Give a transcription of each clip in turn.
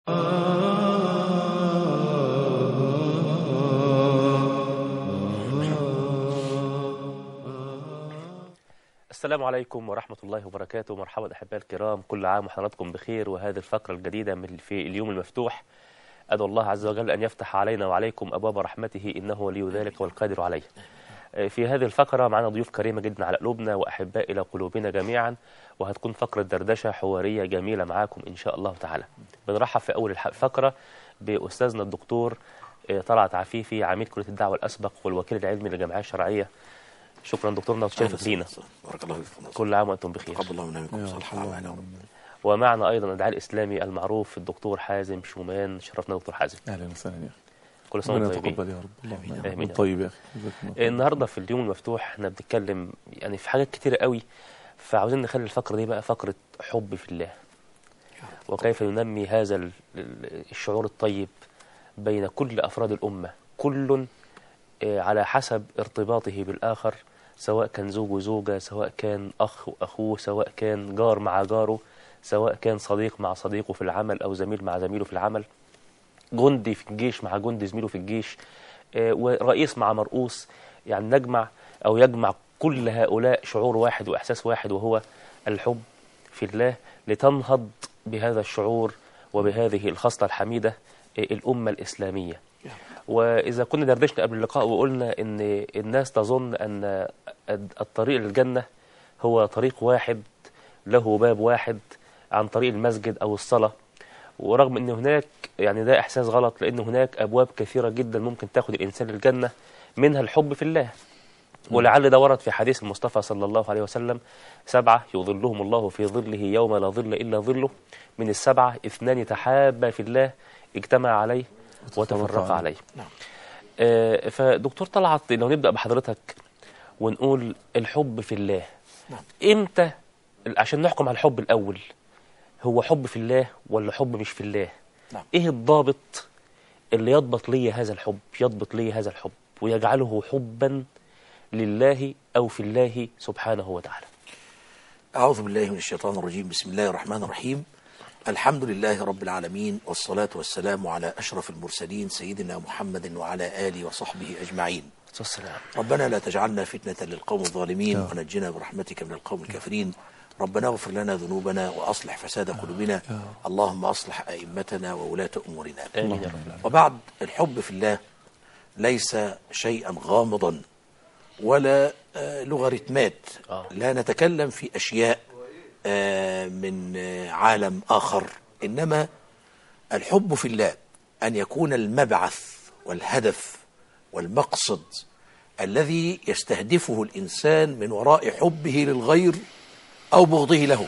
السلام عليكم ورحمة الله وبركاته مرحبا أحبائي الكرام كل عام وحضراتكم بخير وهذه الفقرة الجديدة من في اليوم المفتوح أدعو الله عز وجل أن يفتح علينا وعليكم أبواب رحمته إنه ولي ذلك والقادر عليه في هذه الفقرة معنا ضيوف كريمة جدا على قلوبنا وأحباء إلى قلوبنا جميعا وهتكون فقرة دردشة حوارية جميلة معاكم إن شاء الله تعالى بنرحب في أول الفقرة بأستاذنا الدكتور طلعت عفيفي عميد كلية الدعوة الأسبق والوكيل العلمي للجمعية الشرعية شكرا دكتورنا وتشرفت لينا بارك الله فيكم كل عام وأنتم بخير تقبل الله منا منكم صالح الاعمال يا رب ومعنا أيضا الداعي الإسلامي المعروف الدكتور حازم شومان شرفنا دكتور حازم اهلا وسهلا يا اخي كل سنة ربنا وانتم طيبين يتقبل يا رب اللهم آمين. امين طيب يا اخي جزاكم الله خير. النهارده في اليوم المفتوح احنا بنتكلم يعني في حاجات كتيرة قوي فعاوزين نخلي الفقرة دي بقى فقرة حب في الله وكيف ننمي هذا ال- ال- الشعور الطيب بين كل أفراد الأمة كل آه، على حسب ارتباطه بالآخر سواء كان زوج وزوجة سواء كان أخ وأخوه سواء كان جار مع جاره سواء كان صديق مع صديقه في العمل أو زميل مع زميله في العمل جندي في الجيش مع جندي زميله في الجيش آه، ورئيس مع مرؤوس يعني نجمع أو يجمع كل هؤلاء شعور واحد وإحساس واحد وهو الحب في الله لتنهض بهذا الشعور وبهذه الخصلة الحميدة آه، الأمة الإسلامية وإذا كنا دردشنا قبل اللقاء وقلنا إن الناس تظن أن الطريق للجنة هو طريق واحد له باب واحد عن طريق المسجد أو الصلاة ورغم أن هناك يعني ده إحساس غلط لأن هناك أبواب كثيرة جدا ممكن تاخد الإنسان للجنة منها الحب في الله ولعل ده ورد في حديث المصطفى صلى الله عليه وسلم سبعة يظلهم الله في ظله يوم لا ظل إلا ظله من السبعة اثنان تحابا في الله اجتمع عليه وتفرقا عليه نعم. آه، فدكتور طلعت لو نبدأ بحضرتك ونقول الحب في الله نعم. امتى عشان نحكم على الحب الأول هو حب في الله ولا حب مش في الله نعم. ايه الضابط اللي يضبط لي هذا الحب يضبط لي هذا الحب ويجعله حبا لله أو في الله سبحانه وتعالى أعوذ بالله من الشيطان الرجيم بسم الله الرحمن الرحيم الحمد لله رب العالمين والصلاة والسلام على أشرف المرسلين سيدنا محمد وعلى آله وصحبه أجمعين السلام ربنا لا تجعلنا فتنة للقوم الظالمين ونجنا برحمتك من القوم الكافرين ربنا اغفر لنا ذنوبنا وأصلح فساد قلوبنا اللهم أصلح أئمتنا وولاة أمورنا آمين يا رب وبعد الحب في الله ليس شيئا غامضا ولا آه، لوغاريتمات آه. لا نتكلم في أشياء آه، من آه، عالم آخر إنما الحب في الله أن يكون المبعث والهدف والمقصد الذي يستهدفه الإنسان من وراء حبه للغير أو بغضه لهم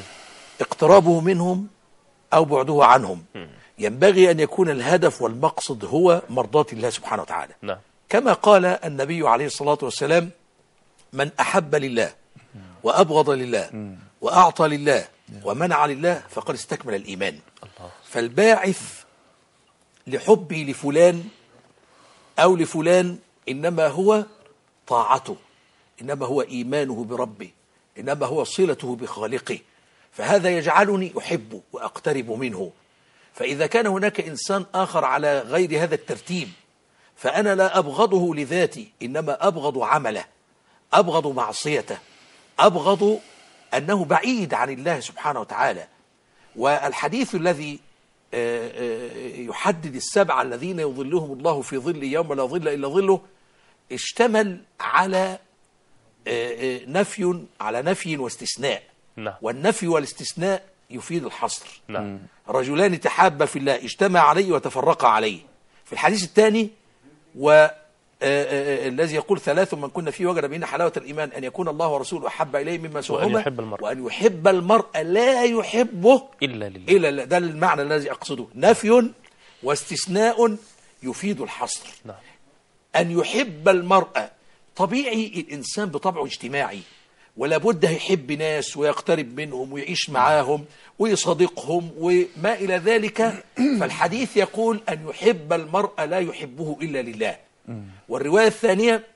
اقترابه منهم أو بعده عنهم ينبغي أن يكون الهدف والمقصد هو مرضاة الله سبحانه وتعالى نعم كما قال النبي عليه الصلاة والسلام من أحب لله وأبغض لله وأعطى لله ومنع لله فقد استكمل الإيمان الله فالباعث لحبي لفلان أو لفلان إنما هو طاعته إنما هو إيمانه بربه إنما هو صلته بخالقه فهذا يجعلني أحبه وأقترب منه فإذا كان هناك إنسان آخر على غير هذا الترتيب فأنا لا أبغضه لذاتي إنما أبغض عمله أبغض معصيته أبغض أنه بعيد عن الله سبحانه وتعالى والحديث الذي آه، آه، يحدد السبعة الذين يظلهم الله في ظل يوم لا ظل إلا ظله اشتمل على آه، آه، نفي على نفي واستثناء نعم والنفي والاستثناء يفيد الحصر نعم رجلان تحابا في الله اجتمع عليه وتفرقا عليه في الحديث الثاني و آه، آه، آه، الذي يقول ثلاث من كنا فيه وجد بهن حلاوة الإيمان أن يكون الله ورسوله أحب إليه مما سواهما يحب المرء. وأن يحب المرء لا يحبه إلا لله إلا لا- ده المعنى الذي أقصده نفي واستثناء يفيد الحصر نعم أن يحب المرأة طبيعي الإنسان بطبعه اجتماعي ولا بد يحب ناس ويقترب منهم ويعيش معاهم ويصادقهم وما إلى ذلك فالحديث يقول أن يحب المرأة لا يحبه إلا لله والرواية الثانية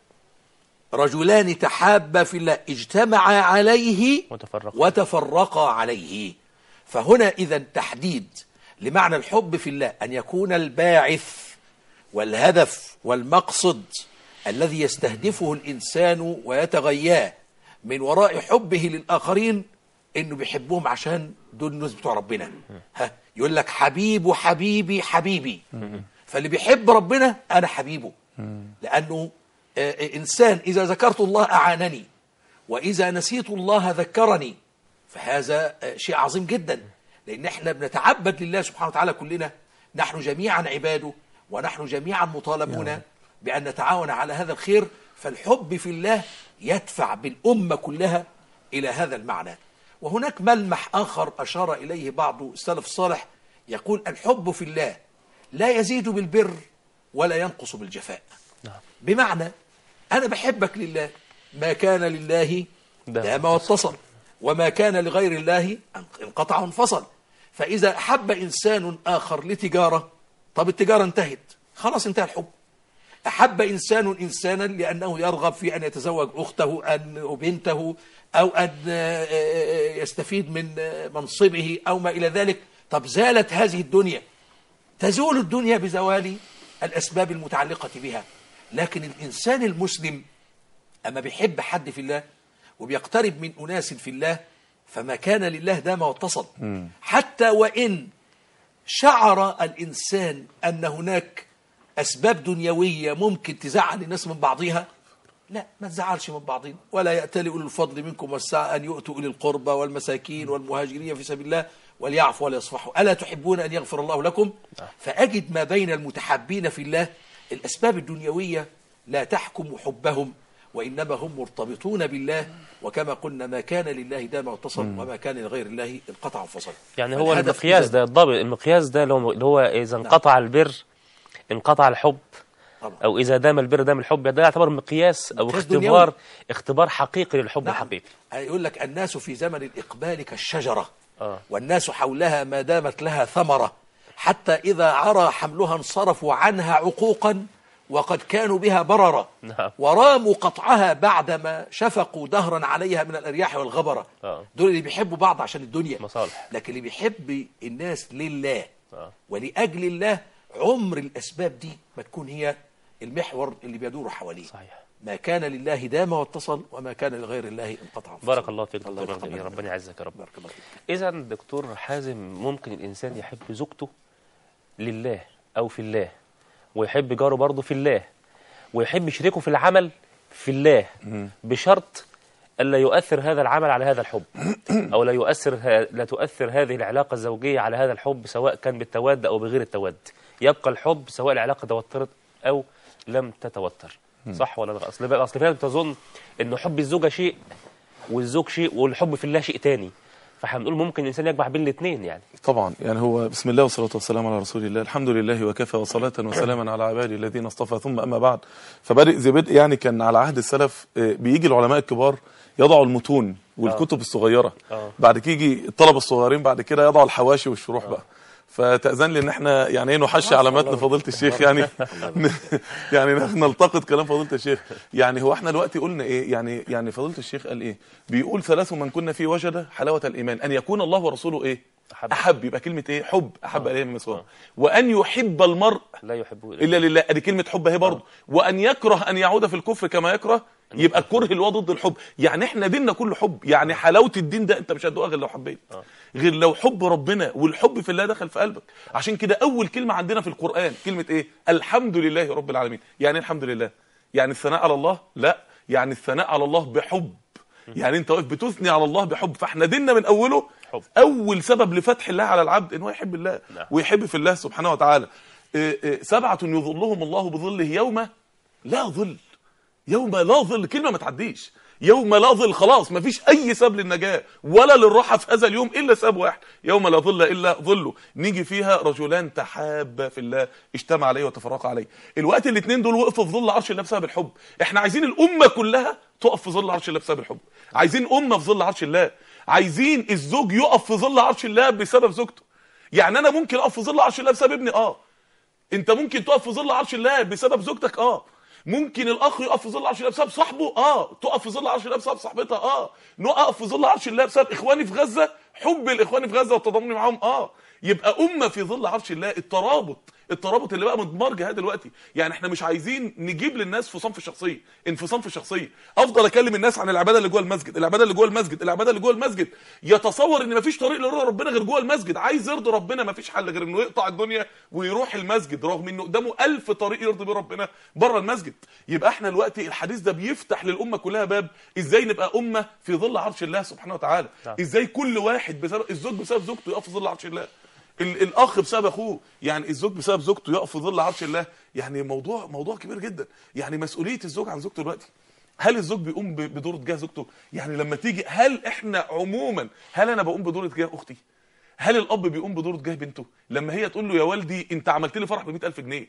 رجلان تحابا في الله اجتمعا عليه وتفرق وتفرقا عليه فهنا إذا تحديد لمعنى الحب في الله أن يكون الباعث والهدف والمقصد الذي يستهدفه الإنسان ويتغياه من وراء حبه للآخرين إنه بيحبهم عشان دول الناس بتوع ربنا ها يقول لك حبيب حبيبي حبيبي فاللي بيحب ربنا أنا حبيبه لأنه آه، آه، إنسان إذا ذكرت الله أعانني وإذا نسيت الله ذكرني فهذا آه، شيء عظيم جدا لأن احنا بنتعبد لله سبحانه وتعالى كلنا نحن جميعا عباده ونحن جميعا مطالبون بأن نتعاون على هذا الخير فالحب في الله يدفع بالأمة كلها إلى هذا المعنى وهناك ملمح آخر أشار إليه بعض السلف الصالح يقول الحب في الله لا يزيد بالبر ولا ينقص بالجفاء نعم. بمعنى أنا بحبك لله ما كان لله دام دام واتصل وما كان لغير الله انقطع وانفصل فإذا أحب إنسان آخر لتجارة طب التجارة انتهت خلاص انتهى الحب أحب إنسان إنسانا لأنه يرغب في أن يتزوج أخته أن أو بنته أو أن آه، آه، يستفيد من آه، منصبه أو ما إلى ذلك طب زالت هذه الدنيا تزول الدنيا بزوال الأسباب المتعلقة بها لكن الإنسان المسلم أما بيحب حد في الله وبيقترب من أناس في الله فما كان لله دام واتصل حتى وإن شعر الإنسان أن هناك أسباب دنيوية ممكن تزعل الناس من بعضها لا ما تزعلش من بعضهم ولا يأتل أولي الفضل منكم والسعة أن يؤتوا أولي القربى والمساكين والمهاجرين في سبيل الله وليعفوا وليصفحوا ألا تحبون أن يغفر الله لكم فأجد ما بين المتحابين في الله الأسباب الدنيوية لا تحكم حبهم وإنما هم مرتبطون بالله وكما قلنا ما كان لله دام واتصل وما كان لغير الله انقطع وانفصل يعني هو فالهدف المقياس إذن- ده الضابط المقياس ده اللي هو اللي هو إذا انقطع البر انقطع الحب طبعا. أو إذا دام البر دام الحب ده يعتبر مقياس أو مقياس اختبار دنيوي. اختبار حقيقي للحب نعم. الحقيقي يقول لك الناس في زمن الإقبال كالشجرة آه. والناس حولها ما دامت لها ثمرة حتى إذا عرى حملها انصرفوا عنها عقوقا وقد كانوا بها بررة نعم. وراموا قطعها بعدما شفقوا دهرا عليها من الأرياح والغبرة آه. دول اللي بيحبوا بعض عشان الدنيا مصالح. لكن اللي بيحب الناس لله آه. ولأجل الله عمر الأسباب دي ما تكون هي المحور اللي بيدور حواليه صحيح ما كان لله دام واتصل وما كان لغير الله انقطع وانفصل. بارك الله فيك الله دكتور يتقبل جميل منك. ربنا يعزك يا رب بارك الله فيك إذا دكتور حازم ممكن الإنسان يحب زوجته لله أو في الله ويحب جاره برضه في الله ويحب يشركه في العمل في الله بشرط ألا يؤثر هذا العمل على هذا الحب أو لا يؤثر ه... لا تؤثر هذه العلاقة الزوجية على هذا الحب سواء كان بالتواد أو بغير التواد يبقى الحب سواء العلاقة توترت أو لم تتوتر صح ولا لا أصل أصل في ناس بتظن إن حب الزوجة شيء والزوج شيء والحب في الله شيء تاني فاحنا بنقول ممكن الانسان يجمع بين الاثنين يعني طبعا يعني هو بسم الله والصلاة والسلام على رسول الله الحمد لله وكفى وصلاة وسلاما على عباده الذين اصطفى ثم أما بعد فبدأ زي بدء يعني كان على عهد السلف آه، بيجي العلماء الكبار يضعوا المتون والكتب الصغيرة آه. بعد كده يجي الطلبة الصغيرين بعد كده يضعوا الحواشي والشروح بقى فتأذن لي ان احنا يعني ايه نحشي على متن فضيلة الشيخ يعني يعني نلتقط كلام فضيلة الشيخ يعني هو احنا دلوقتي قلنا ايه يعني يعني فضيلة الشيخ قال ايه بيقول ثلاث من كنا فيه وجد حلاوة الإيمان أن يكون الله ورسوله ايه أحب. أحب يبقى كلمة ايه حب أحب إليه من سواه وأن يحب المرء لا يحبه إلا لله ادي كلمة حب اهي برضه وأن يكره أن يعود في الكفر كما يكره يبقى الكره اللي هو ضد الحب يعني احنا ديننا كله حب يعني حلاوة الدين ده انت مش هتدوقها غير لو حبيت غير لو حب ربنا والحب في الله دخل في قلبك عشان كده أول كلمة عندنا في القرآن كلمة ايه الحمد لله رب العالمين يعني إيه الحمد لله يعني الثناء على الله لا يعني الثناء على الله بحب يعني انت واقف بتثني على الله بحب فاحنا ديننا من اوله حب. اول سبب لفتح الله على العبد ان هو يحب الله نعم. ويحب في الله سبحانه وتعالى إيه إيه سبعة يظلهم الله بظله يوم لا ظل يوم لا ظل كلمة ما تعديش يوم لا ظل خلاص ما فيش اي سبب للنجاة ولا للراحة في هذا اليوم الا سبب واحد يوم لا ظل الا ظله نيجي فيها رجلان تحابا في الله اجتمع عليه وتفرقا عليه الوقت الاثنين دول وقفوا في ظل عرش الله بسبب الحب احنا عايزين الامة كلها تقف في ظل عرش الله بسبب الحب عايزين امة في ظل عرش الله عايزين الزوج يقف في ظل عرش الله بسبب زوجته يعني انا ممكن اقف في ظل عرش الله بسبب ابني اه انت ممكن تقف في ظل عرش الله بسبب زوجتك اه ممكن الاخ يقف في ظل عرش الله بسبب صاحبه اه تقف في ظل عرش الله بسبب صاحبتها اه نقف في ظل عرش الله بسبب اخواني في غزه حب الاخواني في غزه والتضامن معاهم اه يبقى امه في ظل عرش الله الترابط الترابط اللي بقى مضمار جهاد دلوقتي يعني احنا مش عايزين نجيب للناس في صنف الشخصيه انفصام في الشخصيه افضل اكلم الناس عن العباده اللي جوه المسجد العباده اللي جوه المسجد العباده اللي جوه المسجد يتصور ان مفيش طريق لرضا ربنا غير جوه المسجد عايز يرضي ربنا مفيش حل غير انه يقطع الدنيا ويروح المسجد رغم انه قدامه ألف طريق يرضي بيه ربنا بره المسجد يبقى احنا دلوقتي الحديث ده بيفتح للامه كلها باب ازاي نبقى امه في ظل عرش الله سبحانه وتعالى نعم. ازاي كل واحد بسبب الزوج بسبب زوجته يقف في ظل عرش الله ال- الاخ بسبب اخوه يعني الزوج بسبب زوجته يقف في ظل عرش الله يعني موضوع موضوع كبير جدا يعني مسؤوليه الزوج عن زوجته دلوقتي هل الزوج بيقوم ب- بدور تجاه زوجته يعني لما تيجي هل احنا عموما هل انا بقوم بدور تجاه اختي هل الاب بيقوم بدور تجاه بنته لما هي تقول له يا والدي انت عملت لي فرح ب 100000 جنيه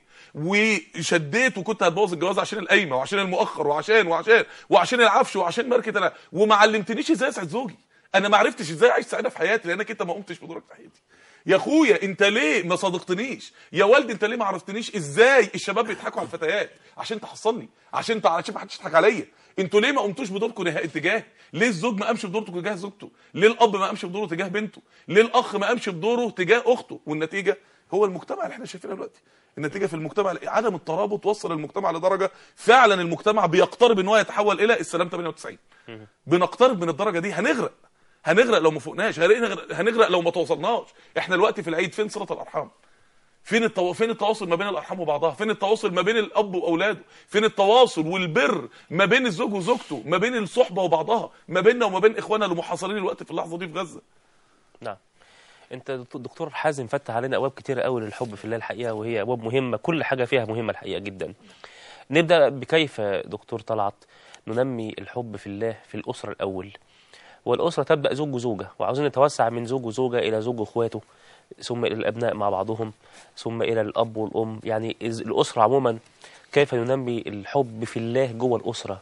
وشديت وكنت هتبوظ الجواز عشان القايمه وعشان المؤخر وعشان وعشان وعشان العفش وعشان ماركه انا وما علمتنيش ازاي اسعد زوجي انا ما عرفتش ازاي اعيش سعاده في حياتي لانك انت ما قمتش بدورك في حياتي يا اخويا انت ليه ما صادقتنيش يا والدي انت ليه ما عرفتنيش ازاي الشباب بيضحكوا على الفتيات عشان تحصلني عشان تع- عشان ما حدش يضحك عليا انتوا ليه ما قمتوش بدوركم نهائي اتجاه ليه الزوج ما قامش بدورته تجاه زوجته ليه الاب ما قامش بدوره تجاه بنته ليه الاخ ما قامش بدوره تجاه اخته والنتيجه هو المجتمع اللي احنا شايفينه دلوقتي النتيجه في المجتمع عدم الترابط وصل المجتمع لدرجه فعلا المجتمع بيقترب ان هو يتحول الى السلام 98 بنقترب من الدرجه دي هنغرق هنغرق لو ما فوقناش هنغرق, هنغرق لو ما توصلناش احنا دلوقتي في العيد فين صله الارحام فين التو... فين التواصل ما بين الارحام وبعضها فين التواصل ما بين الاب واولاده فين التواصل والبر ما بين الزوج وزوجته ما بين الصحبه وبعضها ما بيننا وما بين اخواننا اللي محاصرين الوقت في اللحظه دي في غزه نعم انت دكتور- دكتور حازم فتح علينا ابواب كتيره قوي للحب في الله الحقيقه وهي ابواب مهمه كل حاجه فيها مهمه الحقيقه جدا نبدا بكيف دكتور طلعت ننمي الحب في الله في الاسره الاول والاسره تبدا زوج وزوجه وعاوزين نتوسع من زوج وزوجه الى زوج واخواته ثم الى الابناء مع بعضهم ثم الى الاب والام يعني إز- الاسره عموما كيف ننمي الحب في الله جوه الاسره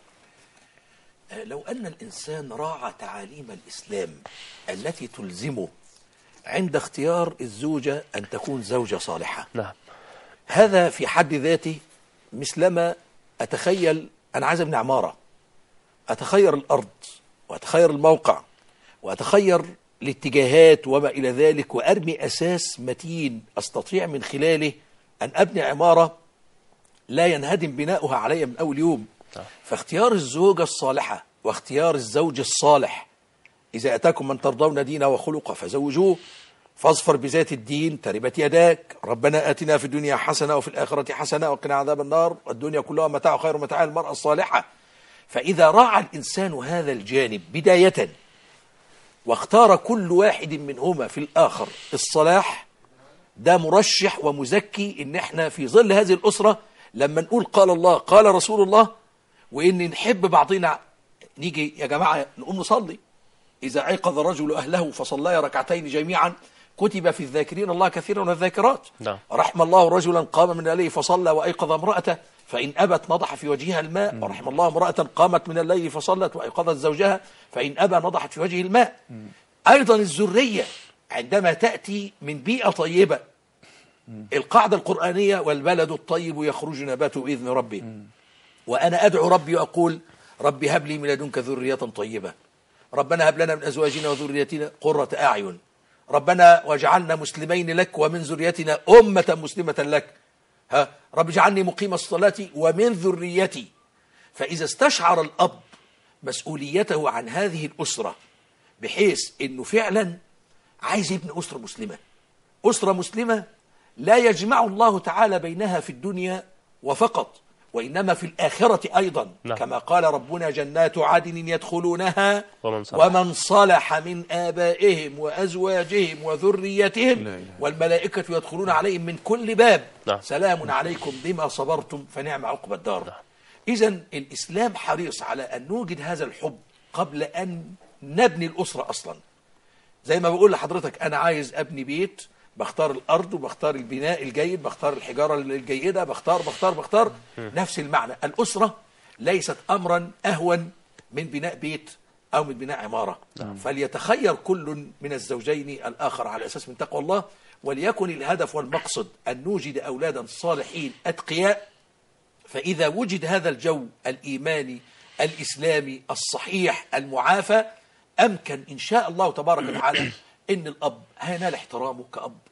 آه، لو أن الإنسان راعى تعاليم الإسلام التي تلزمه عند اختيار الزوجة أن تكون زوجة صالحة نعم هذا في حد ذاته مثلما أتخيل أنا عايز أبني عمارة أتخير الأرض وأتخير الموقع وأتخير الاتجاهات وما إلى ذلك وأرمي أساس متين أستطيع من خلاله أن أبني عمارة لا ينهدم بناؤها علي من أول يوم فاختيار الزوجة الصالحة واختيار الزوج الصالح إذا أتاكم من ترضون دينه وخلقه فزوجوه فاظفر بذات الدين تربت يداك ربنا آتنا في الدنيا حسنة وفي الآخرة حسنة وقنا عذاب النار والدنيا كلها متاع خير متاع المرأة الصالحة فإذا راعى الإنسان هذا الجانب بداية واختار كل واحد منهما في الآخر الصلاح ده مرشح ومزكي ان احنا في ظل هذه الاسره لما نقول قال الله قال رسول الله وان نحب بعضنا نيجي يا جماعه نقوم نصلي اذا ايقظ الرجل اهله فصليا ركعتين جميعا كتب في الذاكرين الله كثيرا والذاكرات نعم. رحم الله رجلا قام من الليل فصلى وايقظ امراته فان ابت نضح في وجهها الماء ورحم الله امراه قامت من الليل فصلت وايقظت زوجها فان ابى نضحت في وجهه الماء ايضا الذريه عندما تاتي من بيئه طيبه القاعدة القرآنية والبلد الطيب يخرج نباته بإذن ربه وأنا أدعو ربي وأقول ربي هب لي من لدنك ذرية طيبة ربنا هب لنا من أزواجنا وذريتنا قرة أعين ربنا واجعلنا مسلمين لك ومن ذريتنا أمة مسلمة لك ها رب اجعلني مقيم الصلاة ومن ذريتي فإذا استشعر الأب مسؤوليته عن هذه الأسرة بحيث أنه فعلا عايز يبني أسرة مسلمة أسرة مسلمة لا يجمع الله تعالى بينها في الدنيا وفقط وإنما في الآخرة أيضا نعم. كما قال ربنا جنات عدن يدخلونها ومن صلح. ومن صلح من آبائهم وأزواجهم وذريتهم لا إله إلا والملائكة يدخلون عليهم من كل باب نعم. سلام عليكم بما صبرتم فنعم عقب الدار إذا الإسلام حريص على أن نوجد هذا الحب قبل أن نبني الأسرة أصلا زي ما بقول لحضرتك انا عايز ابني بيت بختار الارض وبختار البناء الجيد بختار الحجاره الجيده بختار بختار بختار نفس المعنى الاسره ليست امرا اهون من بناء بيت او من بناء عماره فليتخير كل من الزوجين الاخر على اساس من تقوى الله وليكن الهدف والمقصد ان نوجد اولادا صالحين اتقياء فإذا وجد هذا الجو الإيماني الإسلامي الصحيح المعافى أمكن إن شاء الله تبارك وتعالى إن الأب هينال احترامه كأب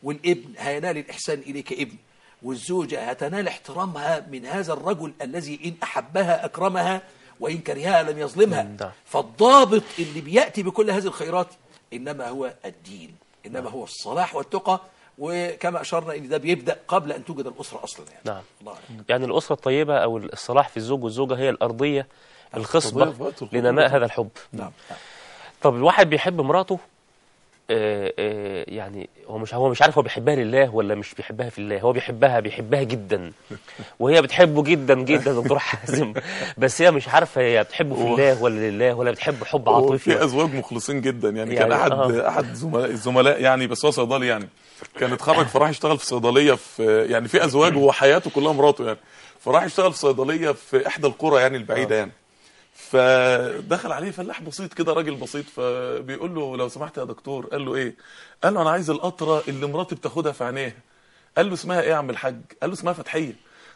والابن هينال الإحسان إليك ابن والزوجة هتنال احترامها من هذا الرجل الذي إن أحبها أكرمها وإن كرهها لم يظلمها نعم. فالضابط اللي بيأتي بكل هذه الخيرات إنما هو الدين إنما هو الصلاح والتقى وكما أشرنا إن ده بيبدأ قبل أن توجد الأسرة أصلا يعني نعم. الله أعلم. يعني الأسرة الطيبة أو الصلاح في الزوج والزوجة هي الأرضية الخصبة الطبيعة في وقت الخطوبة. لنماء هذا الحب نعم طب الواحد بيحب مراته آه، آه، يعني هو مش هو مش عارف هو بيحبها لله ولا مش بيحبها في الله هو بيحبها بيحبها جدا وهي بتحبه جدا جدا دكتور حازم بس هي مش عارفه هي بتحبه في هو- الله ولا لله ولا بتحب حب وفي عاطفي ازواج مخلصين جدا يعني, يعني كان احد آه. احد زملاء الزملاء يعني بس هو صيدلي يعني كان اتخرج فراح يشتغل في صيدليه في يعني في ازواج وحياته كلها مراته يعني فراح يشتغل في صيدليه في احدى القرى يعني البعيده يعني فدخل عليه فلاح بسيط كده راجل بسيط فبيقول له لو سمحت يا دكتور قال له ايه قال له انا عايز القطره اللي مراتي بتاخدها في عينيها قال له اسمها ايه يا عم الحاج قال له اسمها فتحيه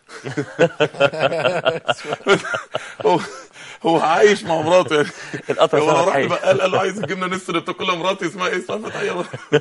هو هو عايش مع مراته يعني القطرة هو اسمها راح فتحية. بقى قال قال له عايز الجبنه نستر اللي بتاكلها مراتي اسمها ايه اسمها فتحيه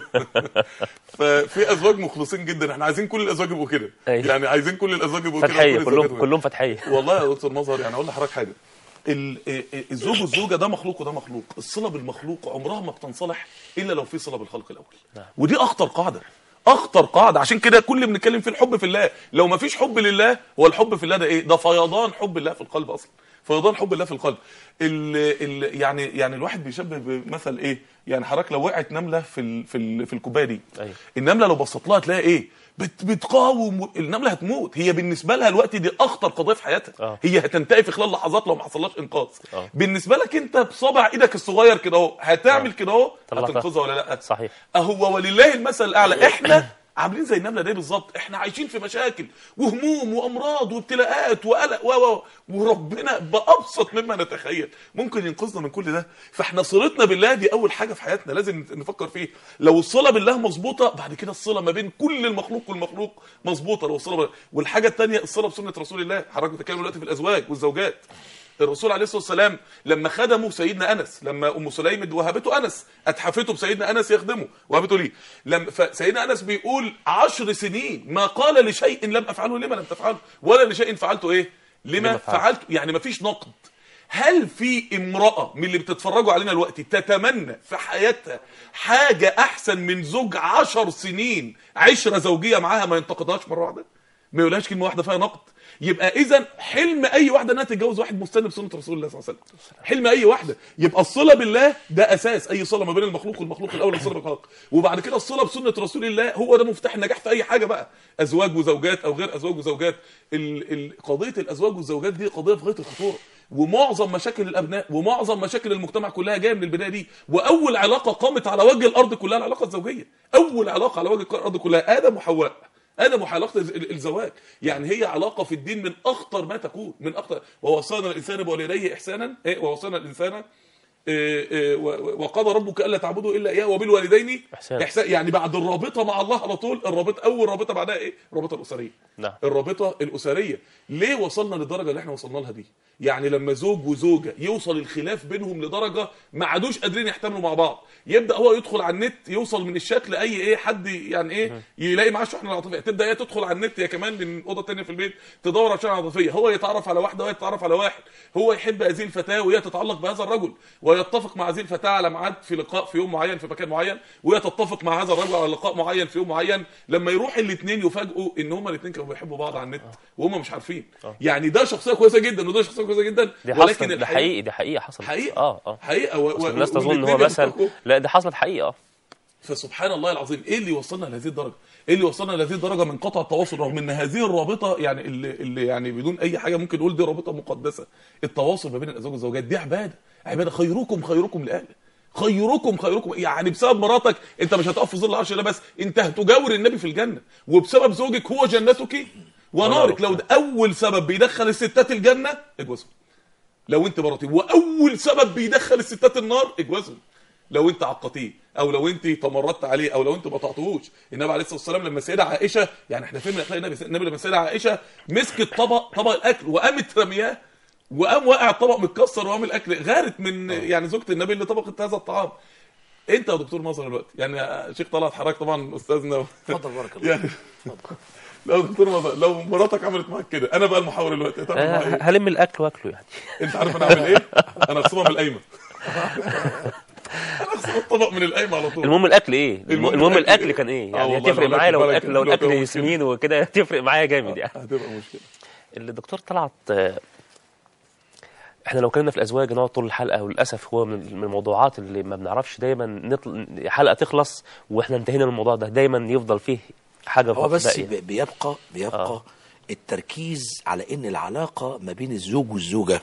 ففي ازواج مخلصين جدا احنا عايزين كل الازواج يبقوا كده أيوة. يعني عايزين كل الازواج يبقوا كده فتحية وكل كلهم الزوجات كلهم فتحية والله يا دكتور مظهر يعني اقول لحضرتك حاجه ال- ال- الزوج والزوجه ده مخلوق وده مخلوق الصله بالمخلوق عمرها ما بتنصلح الا لو في صله بالخلق الاول نعم. ودي اخطر قاعده اخطر قاعده عشان كده كل اللي بنتكلم فيه الحب في الله لو ما فيش حب لله هو الحب في الله ده ايه ده فيضان حب الله في القلب اصلا فيضان حب الله في القلب ال ال يعني يعني الواحد بيشبه بمثل ايه يعني حضرتك لو وقعت نمله في ال في ال في الكوبايه دي أيوة. النمله لو بصيت لها تلاقي ايه بت بتقاوم النمله هتموت هي بالنسبه لها الوقت دي اخطر قضيه في حياتها آه. هي هتنتهي في خلال لحظات لو ما حصلهاش انقاذ آه. بالنسبه لك انت بصابع ايدك الصغير كده اهو هتعمل كده اهو طلعتها. هتنقذها ولا لا صحيح اهو ولله المثل الاعلى احنا عاملين زي النمله دي بالظبط احنا عايشين في مشاكل وهموم وامراض وابتلاءات وقلق و و وربنا بابسط مما نتخيل ممكن ينقذنا من كل ده فاحنا صلتنا بالله دي اول حاجه في حياتنا لازم نفكر فيه لو الصله بالله مظبوطه بعد كده الصله ما بين كل المخلوق والمخلوق مظبوطه لو الصله بالله. والحاجه الثانيه الصله بسنه رسول الله حضرتك بتتكلم دلوقتي في الازواج والزوجات الرسول عليه الصلاه والسلام لما خدموا سيدنا انس لما ام سليم وهبته انس اتحفته بسيدنا انس يخدمه وهبته ليه لما فسيدنا انس بيقول عشر سنين ما قال لشيء لم افعله لما لم تفعله ولا لشيء فعلته ايه لما لما فعلت. فعلت يعني ما فيش نقد هل في امرأة من اللي بتتفرجوا علينا الوقت تتمنى في حياتها حاجة أحسن من زوج عشر سنين عشرة زوجية معاها ما ينتقدهاش مرة واحدة ما يقولهاش كلمة واحدة فيها نقد يبقى إذا حلم أي واحدة إنها تتجوز واحد مستني بسنة رسول الله صلى الله عليه وسلم حلم أي واحدة يبقى الصلة بالله ده أساس أي صلة ما بين المخلوق والمخلوق الأول الصلة بالخلق وبعد كده الصلة بسنة رسول الله هو ده مفتاح النجاح في أي حاجة بقى أزواج وزوجات أو غير أزواج وزوجات ال- ال- قضية الأزواج والزوجات دي قضية في غاية الخطورة ومعظم مشاكل الابناء ومعظم مشاكل المجتمع كلها جايه من البدايه دي واول علاقه قامت على وجه الارض كلها العلاقه الزوجيه اول علاقه على وجه الارض كلها ادم وحواء ادم وعلاقه ال- الزواج يعني هي علاقه في الدين من اخطر ما تكون من اخطر ووصانا الانسان بوالديه احسانا إيه ووصانا الانسان إيه إيه و- و- وقضى ربك الا تعبدوا الا اياه وبالوالدين إحسانا. احسان يعني بعد الرابطه مع الله على طول الرابطه اول رابطه بعدها ايه الرابطه الاسريه نعم. الرابطه الاسريه ليه وصلنا للدرجه اللي احنا وصلنا لها دي يعني لما زوج وزوجه يوصل الخلاف بينهم لدرجه ما عادوش قادرين يحتملوا مع بعض يبدا هو يدخل على النت يوصل من الشكل اي ايه حد يعني ايه يلاقي معاه شحنه عاطفيه تبدا هي تدخل على النت هي كمان من اوضه تانية في البيت تدور على شحنه عاطفيه هو يتعرف على واحده وهي تتعرف على واحد هو يحب هذه الفتاه وهي تتعلق بهذا الرجل ويتفق مع هذه الفتاه على ميعاد في لقاء في يوم معين في مكان معين وهي تتفق مع هذا الرجل على لقاء معين في يوم معين لما يروح الاثنين يفاجئوا ان هما الاثنين كانوا بيحبوا بعض على النت وهم مش عارفين يعني ده شخصيه كويسه جدا وده شخصيه كويسه جدا دي ولكن حصلت ده الحقيقة- حقيقي دي حقيقة حصلت حقيقه اه اه حقيقه و... أصل و... الناس تظن ان هو والاتنين مثل ينطقوا. لا دي حصلت حقيقة اه فسبحان الله العظيم ايه اللي وصلنا لهذه الدرجه ايه اللي وصلنا لهذه الدرجه من قطع التواصل رغم ان هذه الرابطه يعني اللي, اللي يعني بدون اي حاجه ممكن نقول دي رابطه مقدسه التواصل ما بين الازواج والزوجات دي عباده عباده خيركم خيركم لاهله خيركم خيركم يعني بسبب مراتك انت مش هتقف في ظل عرش الله بس انت هتجاور النبي في الجنه وبسبب زوجك هو جنتك ونارك لو ده اول سبب بيدخل الستات الجنه اجوزهم لو انت مراتي واول سبب بيدخل الستات النار اجوازهم لو انت عقتيه او لو انت تمردت عليه او لو انت ما طعتهوش النبي عليه الصلاه والسلام لما السيده عائشه يعني احنا فهمنا اخلاق النبي النبي لما السيده عائشه مسكت طبق طبق الاكل وقامت رمياه وقام واقع الطبق متكسر وقام الاكل غارت من يعني زوجة النبي اللي طبقت هذا الطعام انت يا دكتور ناصر دلوقتي يعني يا شيخ طلعت حضرتك طبعا استاذنا اتفضل بارك الله يعني لو دكتور ناصر لو مراتك عملت معاك كده انا بقى المحاور دلوقتي تعمل معايا آه، ايه؟ هلم الاكل واكله يعني انت عارف انا اعمل ايه؟ انا اخصمها من القايمه انا اخصم الطبق من القايمه على طول المهم الاكل ايه الم- المهم المهم الأكل الاكل إيه؟ كان ايه آه يعني والله هتفرق لو معايا لو الأكل الاكل لو بلد الاكل هتبقى ياسمين وكده هتفرق معايا جامد يعني هتبقى مشكله الدكتور طلعت آه، احنا لو اتكلمنا في الازواج نقعد طول الحلقه وللاسف هو من من الموضوعات اللي ما بنعرفش دايما نطل... حلقه تخلص واحنا انتهينا من الموضوع ده دايما يفضل فيه حاجه هو بس باقية. ب- بيبقى بيبقى آه. التركيز على ان العلاقه ما بين الزوج والزوجه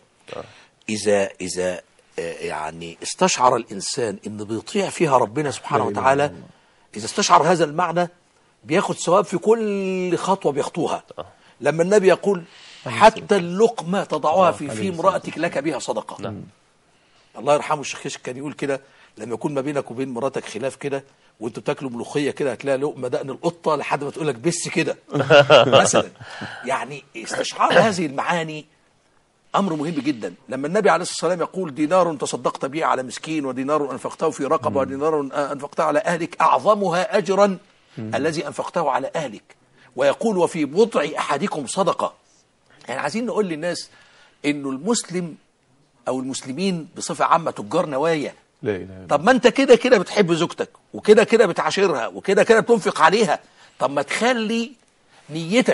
اذا اذا آه، يعني استشعر الانسان ان بيطيع فيها ربنا سبحانه وتعالى اذا استشعر هذا المعنى بياخد ثواب في كل خطوه بيخطوها لما النبي يقول حتى اللقمه تضعها في في امراتك لك بها صدقه نعم. الله يرحمه الشيخ يوسف كان يقول كده لما يكون ما بينك وبين مراتك خلاف كده وانتوا بتاكلوا ملوخيه كده هتلاقي لقمه دقن القطه لحد ما تقول لك بس كده مثلا يعني استشعار هذه المعاني امر مهم جدا لما النبي عليه الصلاه والسلام يقول دينار تصدقت به على مسكين ودينار انفقته في رقبه ودينار انفقته على اهلك اعظمها اجرا الذي انفقته على اهلك ويقول وفي بضع احدكم صدقه يعني عايزين نقول للناس انه المسلم او المسلمين بصفه عامه تجار نوايا لا اله الا طب ما انت كده كده بتحب زوجتك وكده كده بتعاشرها وكده كده بتنفق عليها طب ما تخلي نيتك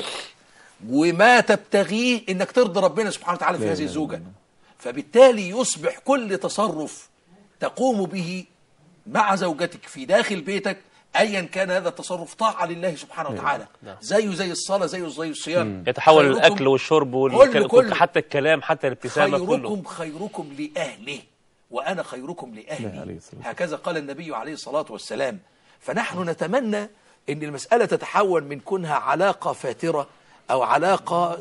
وما تبتغيه انك ترضي ربنا سبحانه وتعالى في هذه الزوجه فبالتالي يصبح كل تصرف تقوم به مع زوجتك في داخل بيتك ايا كان هذا التصرف طاعه لله سبحانه وتعالى زيه زي الصلاه زيه زي الصيام يتحول خيركم- الاكل والشرب كله- والكلام كله. حتى الكلام حتى الابتسامه كله خيركم خيركم لأهله وأنا خيركم عليه لأهلي الصلاة هكذا قال النبي عليه الصلاة والسلام فنحن نتمنى أن المسألة تتحول من كونها علاقة فاترة أو علاقة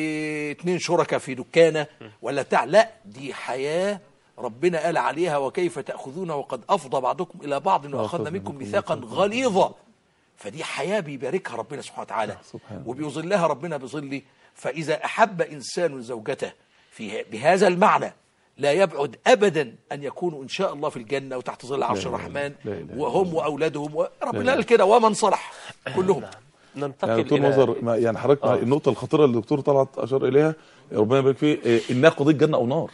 زي اتنين شركاء في دكانة ولا بتاع لا دي حياة ربنا قال عليها وكيف تأخذون وقد أفضى بعضكم إلى بعض وأخذنا منكم ميثاقا غليظا فدي حياة بيباركها ربنا سبحانه وتعالى سبحانه. وبيظلها ربنا بظله فإذا أحب إنسان زوجته في بهذا المعنى لا يبعد أبدا أن يكونوا إن شاء الله في الجنة وتحت ظل عرش الرحمن لا إله إلا وهم وأولادهم ربنا قال كده ومن صلح كلهم ننتقل يعني دكتور إلى- نظر ما- يعني حضرتك آه. النقطه الخطيره اللي الدكتور طلعت اشار اليها ربنا يبارك فيه إيه، انها قضيه جنه او نار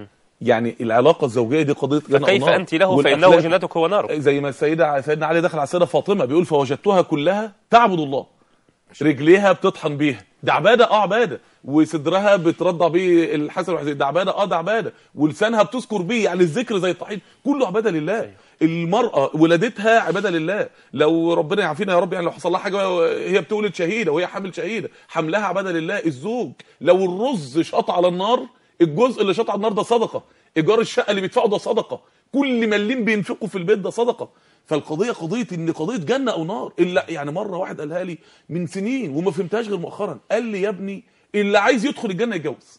يعني العلاقه الزوجيه دي قضيه جنه او فكيف نار انت له فانه والأخلاق- جنتك ونارك زي ما السيده سيدنا علي دخل على السيده فاطمه بيقول فوجدتها كلها تعبد الله رجليها بتطحن بيها ده عباده اه عباده وصدرها بترضع بيه الحسن والحسين ده عباده اه ده عباده ولسانها بتذكر بيه يعني الذكر زي الطحين كله عباده لله المراه ولادتها عباده لله لو ربنا يعافينا يا رب يعني لو حصل لها حاجه هي بتولد شهيده وهي حامل شهيده حملها عباده لله الزوج لو الرز شاط على النار الجزء اللي شاط على النار ده صدقه ايجار الشقه اللي بيدفعه ده صدقه كل مليم بينفقوا في البيت ده صدقه فالقضيه قضيه ان قضيه جنه او نار الا يعني مره واحد قالها لي من سنين وما فهمتهاش غير مؤخرا قال لي يا ابني اللي عايز يدخل الجنه يتجوز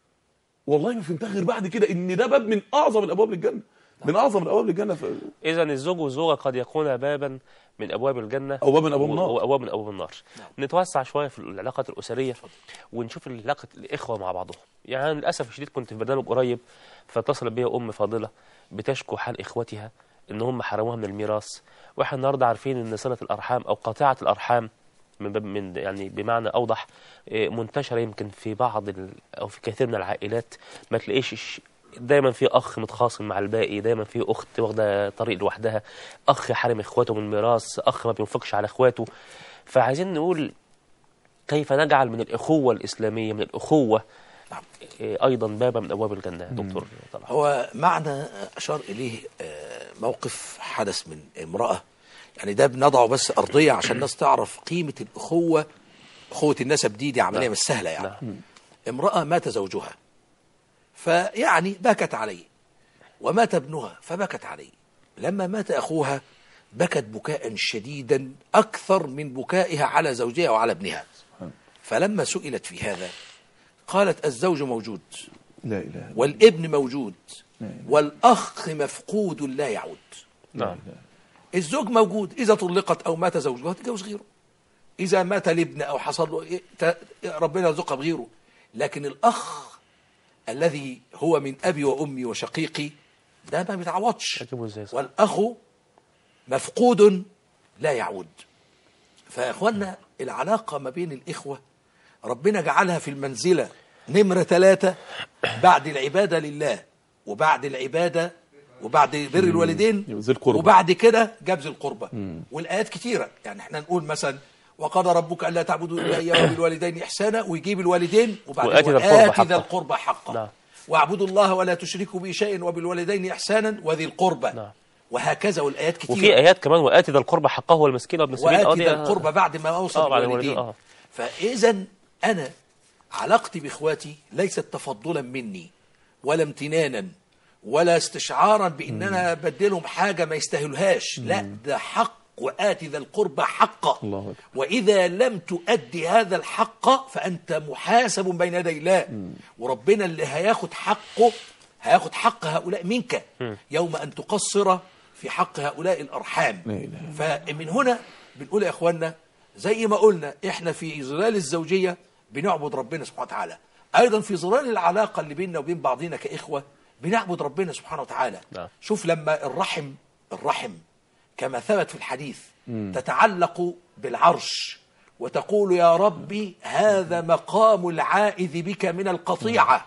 والله ما فهمتها غير بعد كده ان ده باب من اعظم الابواب للجنه من اعظم الابواب للجنه ف... اذا الزوج والزوجه قد يكون بابا من ابواب الجنه أو باب من أبواب و- النار. وابواب من ابواب النار نتوسع شويه في العلاقات الاسريه ونشوف علاقه الاخوه مع بعضهم يعني أنا للاسف الشديد كنت في برنامج قريب فاتصلت بي ام فاضله بتشكو حال اخوتها ان هم حرموها من الميراث واحنا النهارده عارفين ان صله الارحام او قاطعه الارحام من باب من يعني بمعنى اوضح إيه، منتشره يمكن في بعض ال او في كثير من العائلات ما تلاقيش الش- دايما في اخ متخاصم مع الباقي دايما في اخت واخده طريق لوحدها اخ حارم اخواته من ميراث اخ ما بينفقش على اخواته فعايزين نقول كيف نجعل من الاخوه الاسلاميه من الاخوه نعم. إيه، ايضا بابا من ابواب الجنه يا دكتور طلعت هو معنى أشار إليه آه، موقف حدث من امرأة يعني ده بنضعه بس أرضية عشان الناس تعرف قيمة الأخوة أخوة النسب دي دي عملية نعم. مش سهلة يعني نعم. امرأة مات زوجها فيعني بكت عليه ومات ابنها فبكت عليه لما مات أخوها بكت بكاء شديدا أكثر من بكائها على زوجها وعلى ابنها فلما سئلت في هذا قالت الزوج موجود لا اله والابن موجود والأخ مفقود لا يعود نعم الزوج موجود إذا طلقت أو مات زوجها تتجوز غيره إذا مات الابن أو حصل له إيه، ت- ربنا يرزقها بغيره لكن الأخ الذي هو من أبي وأمي وشقيقي ده ما بيتعوضش أجيبه إزاي صح؟ والأخ مفقود لا يعود فيا اخوانا العلاقه ما بين الاخوه ربنا جعلها في المنزله نمره ثلاثه بعد العباده لله وبعد العباده وبعد بر الوالدين ذي القربى. وبعد كده جاب ذي القربى والايات كتيره يعني احنا نقول مثلا وقضى ربك الا تعبدوا الا اياه وبالوالدين احسانا ويجيب الوالدين وبعدين وآت ذا القربى وآت ذا حقه. القربى حقه نعم. واعبدوا الله ولا تشركوا به شيئا وبالوالدين احسانا وذي القربى نعم. وهكذا والايات كتير وفي ايات كمان واتي ذا القربى حقه والمسكين وابن السبيل وآتي دي- ذا القربى بعد ما أوصى آه، بعد بالوالدين الوالدين، آه. فإذا أنا علاقتي بإخواتي ليست تفضلا مني ولا امتنانا ولا استشعارا بأن أنا بدلهم حاجة ما يستاهلهاش لا ده حق وآتي ذا القربى حقه الله أكبر. وإذا لم تؤدي هذا الحق فأنت محاسب بين يدي الله وربنا اللي هياخد حقه هياخد حق هؤلاء منك يوم أن تقصر في حق هؤلاء الأرحام لا إله فمن هنا بنقول يا اخوانا زي ما قلنا احنا في ظلال الزوجيه بنعبد ربنا سبحانه وتعالى ايضا في ظلال العلاقه اللي بيننا وبين بعضنا كاخوه بنعبد ربنا سبحانه وتعالى نعم. شوف لما الرحم الرحم كما ثبت في الحديث تتعلق بالعرش وتقول يا ربي هذا مقام العائذ بك من القطيعه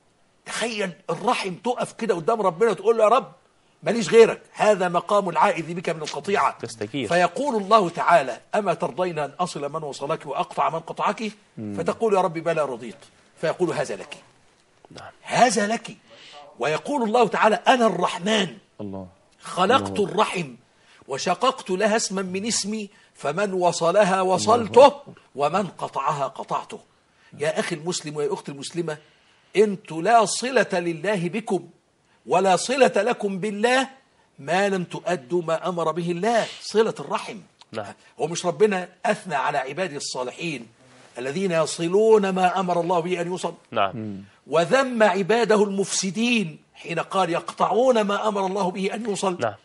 تخيل الرحم تقف كده قدام ربنا وتقول له يا رب ماليش غيرك هذا مقام العائذ بك من القطيعة تستجير. فيقول الله تعالى أما ترضين أن أصل من وصلك وأقطع من قطعك فتقول يا رب بلى رضيت فيقول هذا لك نعم. هذا لك ويقول الله تعالى أنا الرحمن الله خلقت الرحم وشققت لها اسما من اسمي فمن وصلها وصلته ومن قطعها قطعته يا أخي المسلم ويا أختي المسلمة أنتوا لا صلة لله بكم ولا صلة لكم بالله ما لم تؤدوا ما أمر به الله صلة الرحم نعم. هو مش ربنا أثنى على عباده الصالحين الذين يصلون ما أمر الله به أن يوصل نعم وذم عباده المفسدين حين قال يقطعون ما أمر الله به أن يوصل نعم.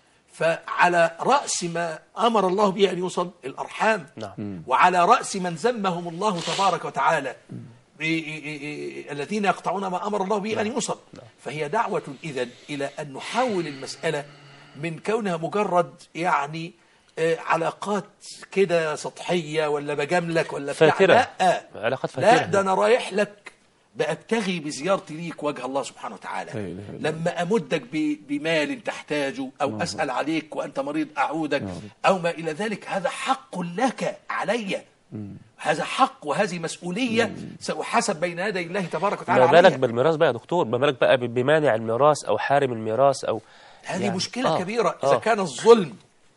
فعلى رأس ما أمر الله به أن يوصل الأرحام نعم. وعلى رأس من ذمهم الله تبارك وتعالى ب- الذين يقطعون ما أمر الله به أن يوصل فهي دعوة إذا إلى أن نحول المسألة من كونها مجرد يعني آه، علاقات كده سطحية ولا بجاملك ولا بتاع فاترة. لا علاقات لا فاترة. ده أنا رايح لك بأبتغي بزيارتي ليك وجه الله سبحانه وتعالى لا إله إلا لما أمدك ب- بمال تحتاجه أو أسأل عليك وأنت مريض أعودك أو ما إلى ذلك هذا حق لك علي هذا حق وهذه مسؤولية سأحاسب بين يدي الله تبارك وتعالى ما بالك عليها بالميراث بقى يا دكتور ما بالك بقى ب- بمانع الميراث او حارم الميراث او هذه يعني- مشكلة آه، كبيرة إذا آه. كان الظلم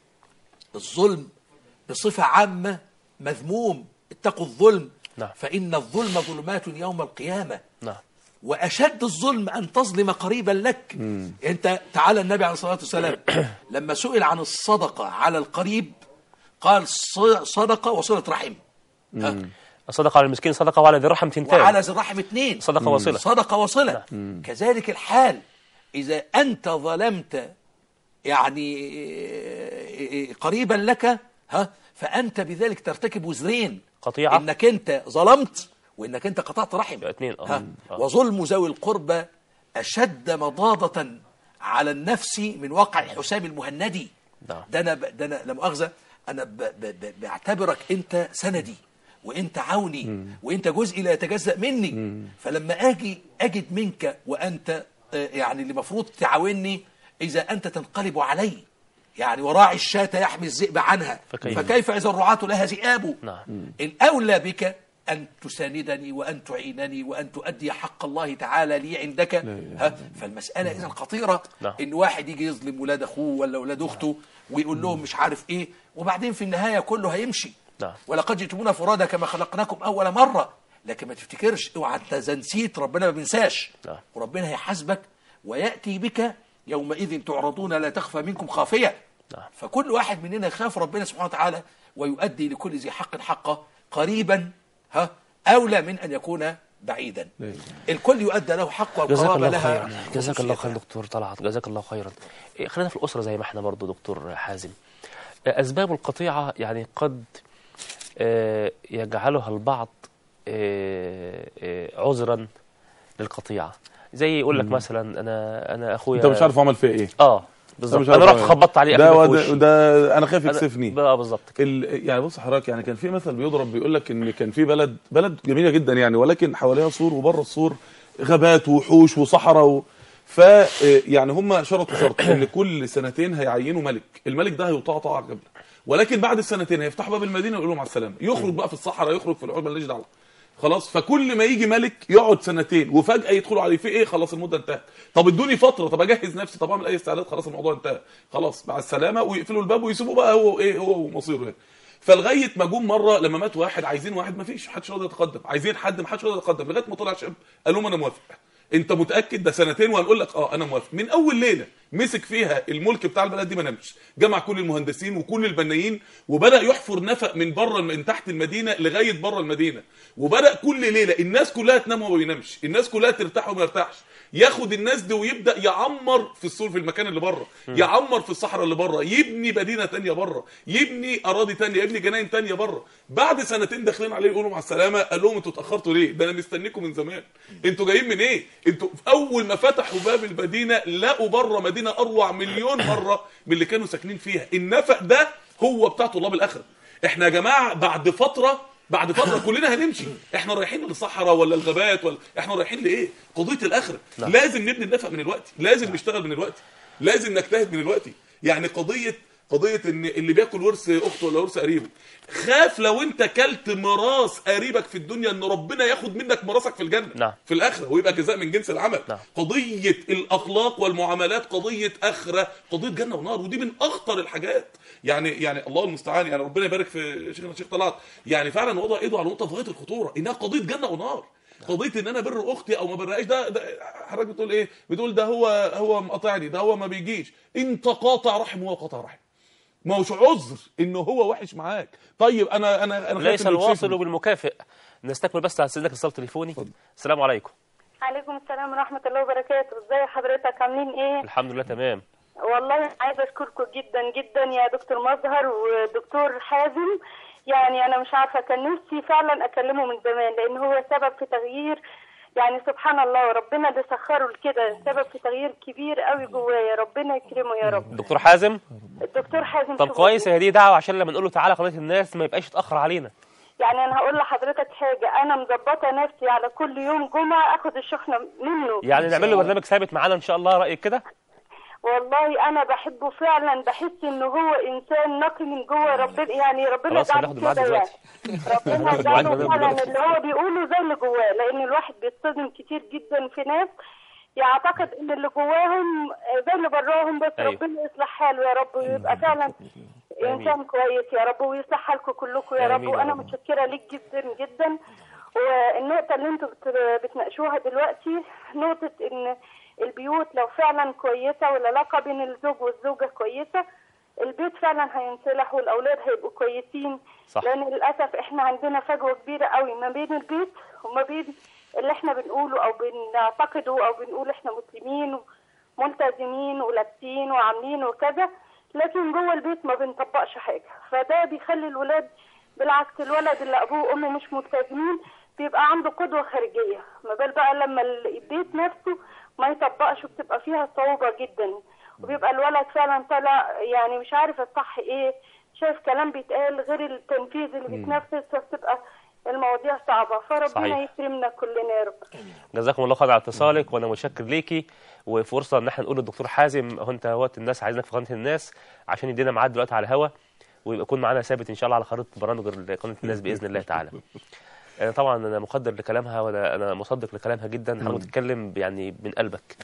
الظلم بصفة عامة مذموم اتقوا الظلم نعم. فإن الظلم ظلمات يوم القيامة نعم وأشد الظلم أن تظلم قريبا لك أنت تعالى النبي عليه الصلاة والسلام لما سئل عن الصدقة على القريب قال ص- صدقة وصلة رحم ها؟ الصدقه على المسكين صدقه وعلى ذي الرحم تنتهي وعلى ذي الرحم اثنين صدقة وصلة. صدقة وصلة كذلك الحال إذا أنت ظلمت يعني قريبا لك ها فأنت بذلك ترتكب وزرين قطيعة. إنك أنت ظلمت وإنك أنت قطعت رحم يبقى اتنين، آه. ها آه. وظلم ذوي القربى أشد مضاضة على النفس من واقع الحسام المهندي نعم. ده أنا ب- ده أنا لا مؤاخذة أنا ب ب ب بعتبرك أنت سندي وأنت عوني وأنت جزء لا يتجزأ مني فلما أجي أجد منك وأنت آه، يعني اللي المفروض تعاوني إذا أنت تنقلب علي يعني وراعي الشاة يحمي الذئب عنها فكيف؟ فكيف إذا الرعاة لها ذئاب نعم. الأولى بك أن تساندني وأن تعينني وأن تؤدي حق الله تعالى لي عندك ها؟ فالمسألة إذا خطيرة نعم. إن واحد يجي يظلم ولاد أخوه ولا ولاد أخته ويقول لهم مش عارف إيه وبعدين في النهاية كله هيمشي نعم. ولقد جئتمونا فرادى كما خلقناكم أول مرة لكن ما تفتكرش اوعى انت إذا نسيت ربنا ما بينساش نعم. وربنا هيحاسبك ويأتي بك يومئذ تعرضون لا تخفى منكم خافية نعم. فكل واحد مننا يخاف ربنا سبحانه وتعالى ويؤدي لكل ذي حق حقه قريبا ها أولى من أن يكون بعيدا لا إله. الكل يؤدى له حق جزاك والقرابة الله لها خيرا جزاك الله خير خصوصيتها. دكتور طلعت جزاك الله خيرا إيه، خلينا في الأسرة زي ما احنا برضو دكتور حازم آه، أسباب القطيعة يعني قد آه، يجعلها البعض آه، آه، عذرا للقطيعة زي يقول لك مثلا أنا أنا أخويا انت مش عارف عمل فيها ايه اه بالظبط مش عارف انا رحت أعمل. خبطت عليه ده قبل ما ده, يخش. ده انا خايف أنا- يكسفني بقى بالظبط كده. ال... يعني بص حضرتك يعني كان في مثل بيضرب بيقول لك ان كان في بلد بلد جميله جدا يعني ولكن حواليها سور وبره السور غابات وحوش وصحراء و... ف يعني هم شرطوا شرط ان كل سنتين هيعينوا ملك الملك ده هيطاع طاعه قبل ولكن بعد السنتين هيفتحوا باب المدينه ويقولوا مع السلامه يخرج بقى في الصحراء يخرج في العود ماليش دعوه خلاص فكل ما يجي ملك يقعد سنتين وفجاه يدخلوا عليه في ايه خلاص المده انتهت طب ادوني فتره طب اجهز نفسي طب اعمل اي استعداد خلاص الموضوع انتهى خلاص مع السلامه ويقفلوا الباب ويسيبوه بقى هو ايه هو ومصيره يعني فلغايه ما جم مره لما مات واحد عايزين واحد ما فيش حدش راضي يتقدم عايزين حد ما حدش راضي يتقدم لغايه ما طلع شاب قال لهم انا موافق انت متاكد ده سنتين وهنقول لك اه انا موافق من اول ليله مسك فيها الملك بتاع البلد دي ما نامش جمع كل المهندسين وكل البنايين وبدا يحفر نفق من بره من تحت المدينه لغايه بره المدينه وبدا كل ليله الناس كلها تنام وما بينامش الناس كلها ترتاح وما يرتاحش ياخد الناس دي ويبدا يعمر في السور في المكان اللي بره يعمر في الصحراء اللي بره يبني مدينه تانية بره يبني اراضي تانية يبني جناين تانية بره بعد سنتين داخلين عليه يقولوا مع السلامه قال لهم انتوا اتاخرتوا ليه ده انا مستنيكم من زمان انتوا جايين من ايه انتوا اول ما فتحوا باب المدينه لقوا بره مدينه اروع مليون مره من اللي كانوا ساكنين فيها النفق ده هو بتاع طلاب الاخره احنا يا جماعه بعد فتره بعد فتره كلنا هنمشي احنا رايحين للصحراء ولا الغابات ولا احنا رايحين لايه قضيه الاخره نعم. لازم نبني النفق من الوقت لازم نشتغل من الوقت لازم نجتهد من الوقت يعني قضيه قضيه ان اللي بياكل ورث اخته ولا ورث قريبه خاف لو انت كلت ميراث قريبك في الدنيا ان ربنا ياخد منك ميراثك في الجنه نعم. في الاخره ويبقى جزاء من جنس العمل نعم. قضيه الاخلاق والمعاملات قضيه اخره قضيه جنه ونار ودي من اخطر الحاجات يعني يعني الله المستعان يعني ربنا يبارك في شيخنا الشيخ طلعت يعني فعلا وضع ايده على نقطه في غايه الخطوره انها قضيه جنه ونار قضيه ان انا بر اختي او ما برهاش ده, ده حضرتك بتقول ايه بتقول ده هو هو مقاطعني ده هو ما بيجيش انت قاطع رحم وهو قاطع رحم ما هوش عذر انه هو وحش معاك طيب انا انا انا خايف ليس إنه الواصل يكشفني. بالمكافئ نستكمل بس على سيدك اتصال تليفوني السلام عليكم عليكم السلام ورحمة الله وبركاته ازي حضرتك عاملين ايه الحمد لله تمام والله عايزة اشكركم جدا جدا يا دكتور مظهر ودكتور حازم يعني انا مش عارفة كان نفسي فعلا اكلمه من زمان لان هو سبب في تغيير يعني سبحان الله ربنا اللي سخره لكده سبب في تغيير كبير قوي جوايا ربنا يكرمه يا رب دكتور حازم الدكتور حازم طب شكراً. كويس هي دي دعوه عشان لما نقول له تعالى قناه الناس ما يبقاش يتاخر علينا يعني انا هقول لحضرتك حاجة انا مظبطة نفسي على كل يوم جمعة اخد الشحنة منه يعني نعمل له برنامج ثابت معانا ان شاء الله رايك كده والله انا بحبه فعلا بحس ان هو انسان نقي من جوه ربنا يعني ربنا خلاص يجعله هناخد الميعاد كده يعني دلوقتي ربنا هناخد يجعله الميعاد فعلا دلوقتي. اللي هو بيقوله زي اللي جواه لان الواحد بيتصدم كتير جدا في ناس يعتقد ان اللي جواهم زي اللي براهم بس أيوة. ربنا يصلح حاله يا رب ويبقى فعلا انسان كويس يا رب ويصلح حالكم كلكم يا رب آمين يا وانا رب. متشكره ليك جدا جدا والنقطه اللي انتوا بت- بتناقشوها دلوقتي نقطه ان البيوت لو فعلا كويسه والعلاقه بين الزوج والزوجه كويسه البيت فعلا هينصلح والاولاد هيبقوا كويسين صح. لان للاسف احنا عندنا فجوه كبيره قوي ما بين البيت وما بين اللي احنا بنقوله او بنعتقده او بنقول احنا مسلمين ملتزمين ولابسين وعاملين وكذا لكن جوه البيت ما بنطبقش حاجه فده بيخلي الولاد بالعكس الولد اللي ابوه وامه مش ملتزمين بيبقى عنده قدوه خارجيه ما بال بقى لما البيت نفسه ما يطبقش وبتبقى فيها صعوبه جدا وبيبقى الولد فعلا طالع يعني مش عارف الصح ايه شايف كلام بيتقال غير التنفيذ اللي بيتنفذ فبتبقى المواضيع صعبه فربنا صحيح. يكرمنا كلنا يا رب جزاكم الله خير على اتصالك وانا متشكر ليكي وفرصه ان احنا نقول للدكتور حازم هو انت وقت الناس عايزينك في قناه الناس عشان يدينا ميعاد دلوقتي على الهوا ويبقى يكون معانا ثابت ان شاء الله على خريطه برامج قناه الناس باذن الله تعالى. آه، طبعا انا مقدر لكلامها وانا انا مصدق لكلامها جدا حضرتك بتتكلم يعني من قلبك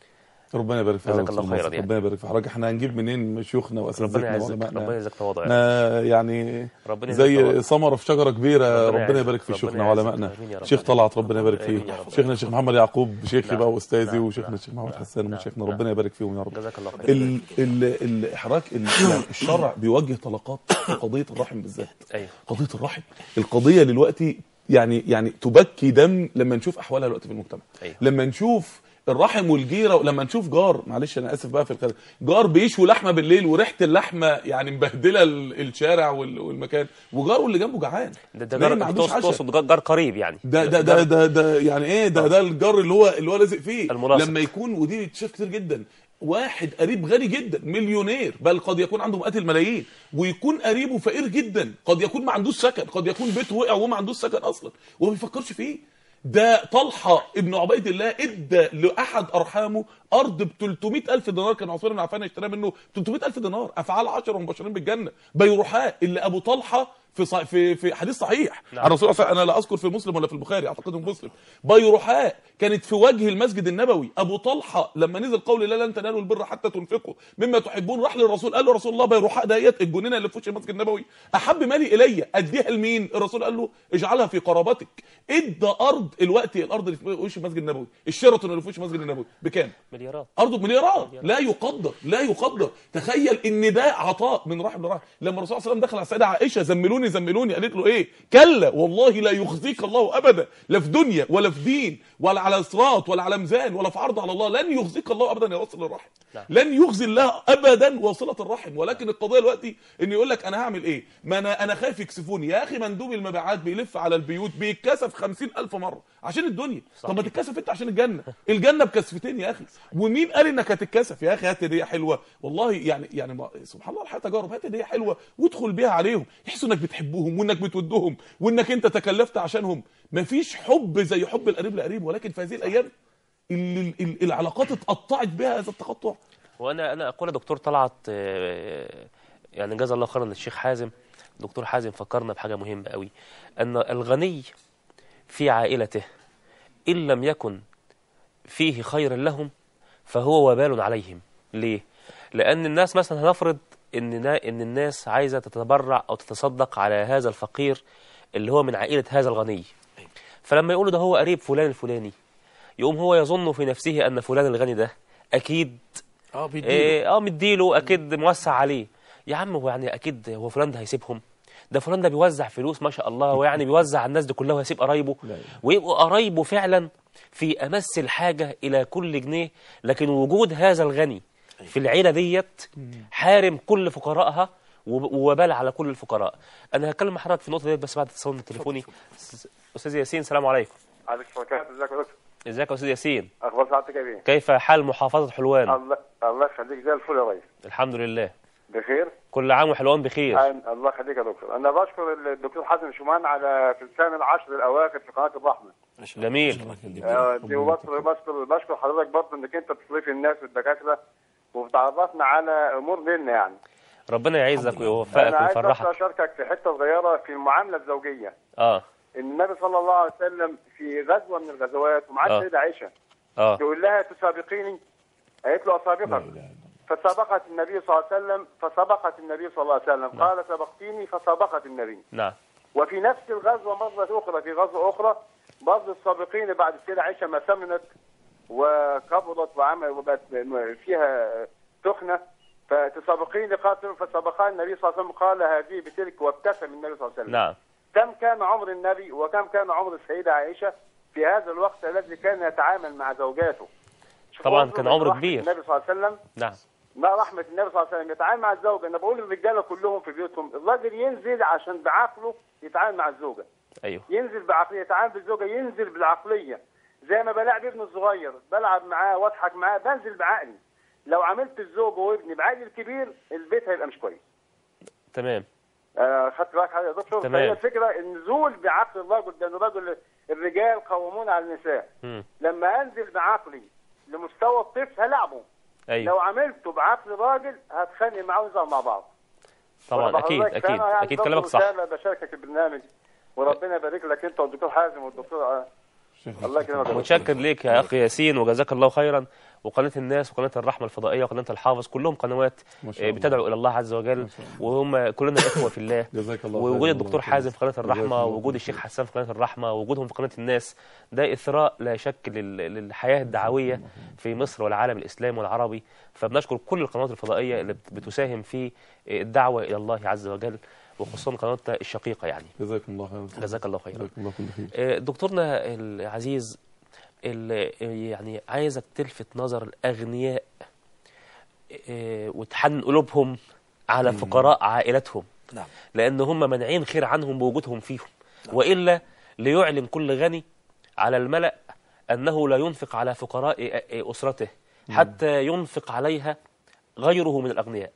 ربنا يبارك في جزاك حضرتك الله يا خيرا مصر. يعني. ربنا يبارك في حضرتك احنا هنجيب منين شيوخنا ربنا واساتذتنا يعزك وعلمائنا ربنا يجزاك تواضع يعني. احنا يعني ربنا يجزاك زي تواضع. ثمره في شجره كبيره ربنا ربنا يعزك. يبارك في ربنا شيوخنا يعزك. وعلمائنا آمين يا رب. شيخ طلعت ربنا يبارك آمين فيه يا رب. شيخنا الشيخ محمد يعقوب شيخي نعم. بقى واستاذي نعم. وشيخنا نعم. الشيخ محمد نعم. حسان نعم. وشيخنا نعم. ربنا يبارك فيهم يا رب جزاك الله خير ال ال ال حضرتك ال يعني الشرع بيوجه طلقات في قضيه الرحم بالذات ايوه قضيه الرحم القضيه دلوقتي يعني يعني تبكي دم لما نشوف احوالها دلوقتي في المجتمع أيوة. لما نشوف الرحم والجيره لما نشوف جار معلش انا اسف بقى في الكلام جار بيشوي لحمه بالليل وريحه اللحمه يعني مبهدله ال- الشارع وال- والمكان وجاره اللي جنبه جعان ده ده نايم جار ما عندوش تقصد عشاء. تقصد جار- جار قريب يعني ده ده ده ده, ده يعني ايه ده ده الجار اللي هو اللي هو لازق فيه الملاصق. لما يكون ودي بتشاف كتير جدا واحد قريب غني جدا مليونير بل قد يكون عنده مئات الملايين ويكون قريبه فقير جدا قد يكون ما عندوش سكن قد يكون بيته وقع وما عندوش سكن اصلا وما بيفكرش فيه ده طلحه ابن عبيد الله ادى لاحد ارحامه ارض ب 300 الف دينار كان عثمان بن عفان اشترى منه 300 الف دينار افعال 10 مبشرين بالجنه بيروحاء اللي ابو طلحه في صح في في حديث صحيح نعم. عن الرسول صلى الله عليه وسلم انا لا اذكر في مسلم ولا في البخاري اعتقد في مسلم بيروحاء كانت في وجه المسجد النبوي ابو طلحه لما نزل قول لا لن تنالوا البر حتى تنفقوا مما تحبون راح للرسول قال له رسول الله بيروحاء ديت الجنينه اللي في وش المسجد النبوي احب مالي الي اديها لمين الرسول قال له اجعلها في قرابتك ادى ارض الوقت الارض اللي في وش المسجد النبوي الشيراتون اللي في وش المسجد النبوي بكام مليارات ارضه بمليارات لا يقدر لا يقدر تخيل ان ده عطاء من رحم لرحم لما الرسول صلى الله عليه وسلم دخل على السيده عائشه زملوني زملوني قالت له ايه كلا والله لا يخزيك الله ابدا لا في دنيا ولا في دين ولا على صراط ولا على ميزان ولا في عرض على الله لن يخزيك الله ابدا يا واصل الرحم نعم. لن يخزي الله ابدا واصله الرحم ولكن القضيه دلوقتي ان يقول لك انا هعمل ايه ما انا انا خايف يكسفوني يا اخي مندوب المبيعات بيلف على البيوت بيتكسف خمسين الف مره عشان الدنيا طب ما تتكسف انت عشان الجنه الجنه بكسفتين يا اخي ومين قال انك هتتكسف يا اخي هات هديه حلوه والله يعني يعني ما سبحان الله الحياه تجارب هات هديه حلوه وادخل بيها عليهم يحسوا انك بتحبهم وانك بتودهم وانك انت تكلفت عشانهم مفيش حب زي حب القريب لقريب ولكن في هذه الايام اللي ال- العلاقات اتقطعت بها هذا التقطع وانا انا اقول يا دكتور طلعت آه، يعني جزا الله خيرا للشيخ حازم دكتور حازم فكرنا بحاجه مهمه قوي ان الغني في عائلته ان لم يكن فيه خير لهم فهو وبال عليهم ليه لان الناس مثلا هنفرض ان نا- ان الناس عايزه تتبرع او تتصدق على هذا الفقير اللي هو من عائله هذا الغني فلما يقولوا ده هو قريب فلان الفلاني يقوم هو يظن في نفسه ان فلان الغني ده اكيد اه بيديله إيه، اه مديله اكيد موسع عليه يا عم هو يعني اكيد هو فلان ده هيسيبهم ده فلان ده بيوزع فلوس ما شاء الله ويعني بيوزع على الناس دي كلها وهيسيب قرايبه ويبقوا قرايبه فعلا في امس الحاجه الى كل جنيه لكن وجود هذا الغني في العيله ديت حارم كل فقرائها وب- ووبال على كل الفقراء انا هتكلم مع حضرتك في النقطه ديت بس بعد اتصال التليفوني استاذ ياسين السلام عليكم عليك السلام ازيك يا دكتور ازيك يا استاذ ياسين اخبار سعادتك ايه كيف حال محافظه حلوان الله الله يخليك زي الفل يا ريس الحمد لله بخير كل عام وحلوان بخير أن- الله يخليك يا دكتور انا بشكر الدكتور حسن شومان على في الثامن العشر الاواخر في قناه الرحمه ما شاء الله. جميل. ما شاء الله يخليك. آه، دي وبشكر بشكر بشكر حضرتك برضه انك انت بتضيف الناس والدكاتره وبتعرفنا على امور ديننا يعني ربنا يعزك انا ويوفقك عايز بس ويفرحك اشاركك في حته صغيره في المعامله الزوجيه اه النبي صلى الله عليه وسلم في غزوه من الغزوات ومعاه آه. السيده عائشه اه يقول لها تسابقيني قالت له لا اسابقك إله إلا الله. فسبقت النبي صلى الله عليه وسلم فسبقت النبي صلى الله عليه وسلم قال سبقتيني فسبقت النبي نعم وفي نفس الغزوة مرة أخرى في غزوة أخرى بعض السابقين بعد السيدة عائشة ما سمنت وكبرت وعمل وبقت فيها تخنة فتسابقين قاتل فسبقها النبي صلى الله عليه وسلم قال هذه بتلك وابتسم النبي صلى الله عليه وسلم نعم كم كان عمر النبي وكم كان عمر السيدة عائشة في هذا الوقت الذي كان يتعامل مع زوجاته شوف طبعاً انظر كان من عمر رحمة كبير. النبي صلى الله عليه وسلم نعم ما رحمة النبي صلى الله عليه وسلم يتعامل مع الزوجة أنا بقول للرجالة كلهم في بيوتهم الراجل ينزل عشان بعقله يتعامل مع الزوجة ايوه ينزل بعقلية يتعامل بالزوجة ينزل بالعقلية زي ما بلاعب ابني الصغير بلعب معاه واضحك معاه بنزل بعقلي لو عملت الزوجة وابني بعقلي الكبير البيت هيبقى مش كويس تمام آه خدت بالك حاجة يا دكتور تمام. فهي الفكرة النزول بعقل الرجل لأن الرجل الرجال قوامون على النساء مم. لما أنزل بعقلي لمستوى الطفل هلعبه ايوه لو عملته بعقل راجل هتخانق معاه ونزعل مع بعض طبعا اكيد فحضرتك اكيد فأنا يعني اكيد برضه كلامك صح رسالة بشاركك في البرنامج وربنا يبارك لك انت والدكتور حازم والدكتور آه، الله يكرمك يا دكتور. متشكر ليك يا اخي ياسين وجزاك الله خيرا وقناه الناس وقناه الرحمه الفضائيه وقناه الحافظ كلهم قنوات ما شاء آه، الله. بتدعو الى الله عز وجل وهم كلنا اخوه في الله جزاك الله ووجود خيراً. الدكتور حازم في قناه جزاك الرحمه الله ووجود خيراً. الشيخ حسان في قناه الرحمه ووجودهم في قناه الناس ده اثراء لا شك لل- للحياه الدعويه في مصر والعالم الاسلامي والعربي فبنشكر كل القنوات الفضائيه اللي بت- بتساهم في الدعوه الى الله عز وجل وخصوصا قناتنا الشقيقه يعني جزاكم الله خيرا جزاك الله خيرا جزاكم الله كل خير آه، دكتورنا العزيز ال- يعني عايزك تلفت نظر الأغنياء آه، وتحنن قلوبهم على فقراء عائلتهم نعم لأن هم منعين خير عنهم بوجودهم فيهم وإلا ليعلن كل غني على الملأ أنه لا ينفق على فقراء أسرته حتى ينفق عليها غيره من الأغنياء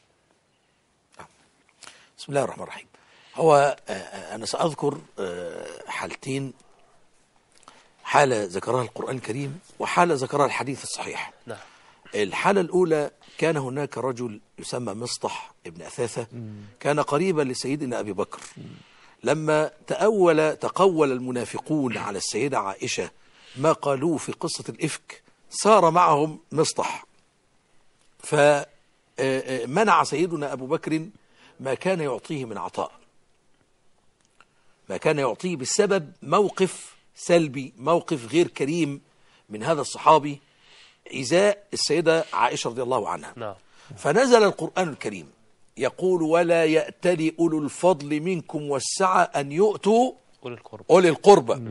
بسم الله الرحمن الرحيم هو آه، آه، أنا سأذكر آه، حالتين حالة ذكرها القرآن الكريم وحالة ذكرها الحديث الصحيح نعم الحالة الأولى كان هناك رجل يسمى مصطح ابن أثاثة كان قريبا لسيدنا أبي بكر لما تأول تقول المنافقون على السيدة عائشة ما قالوه في قصة الإفك صار معهم مصطح فمنع سيدنا أبو بكر ما كان يعطيه من عطاء ما كان يعطيه بسبب موقف سلبي موقف غير كريم من هذا الصحابي إزاء السيدة عائشة رضي الله عنها نعم فنزل القرآن الكريم يقول ولا يأتلي أولو الفضل منكم والسعة أن يؤتوا قول القرب أولي القربى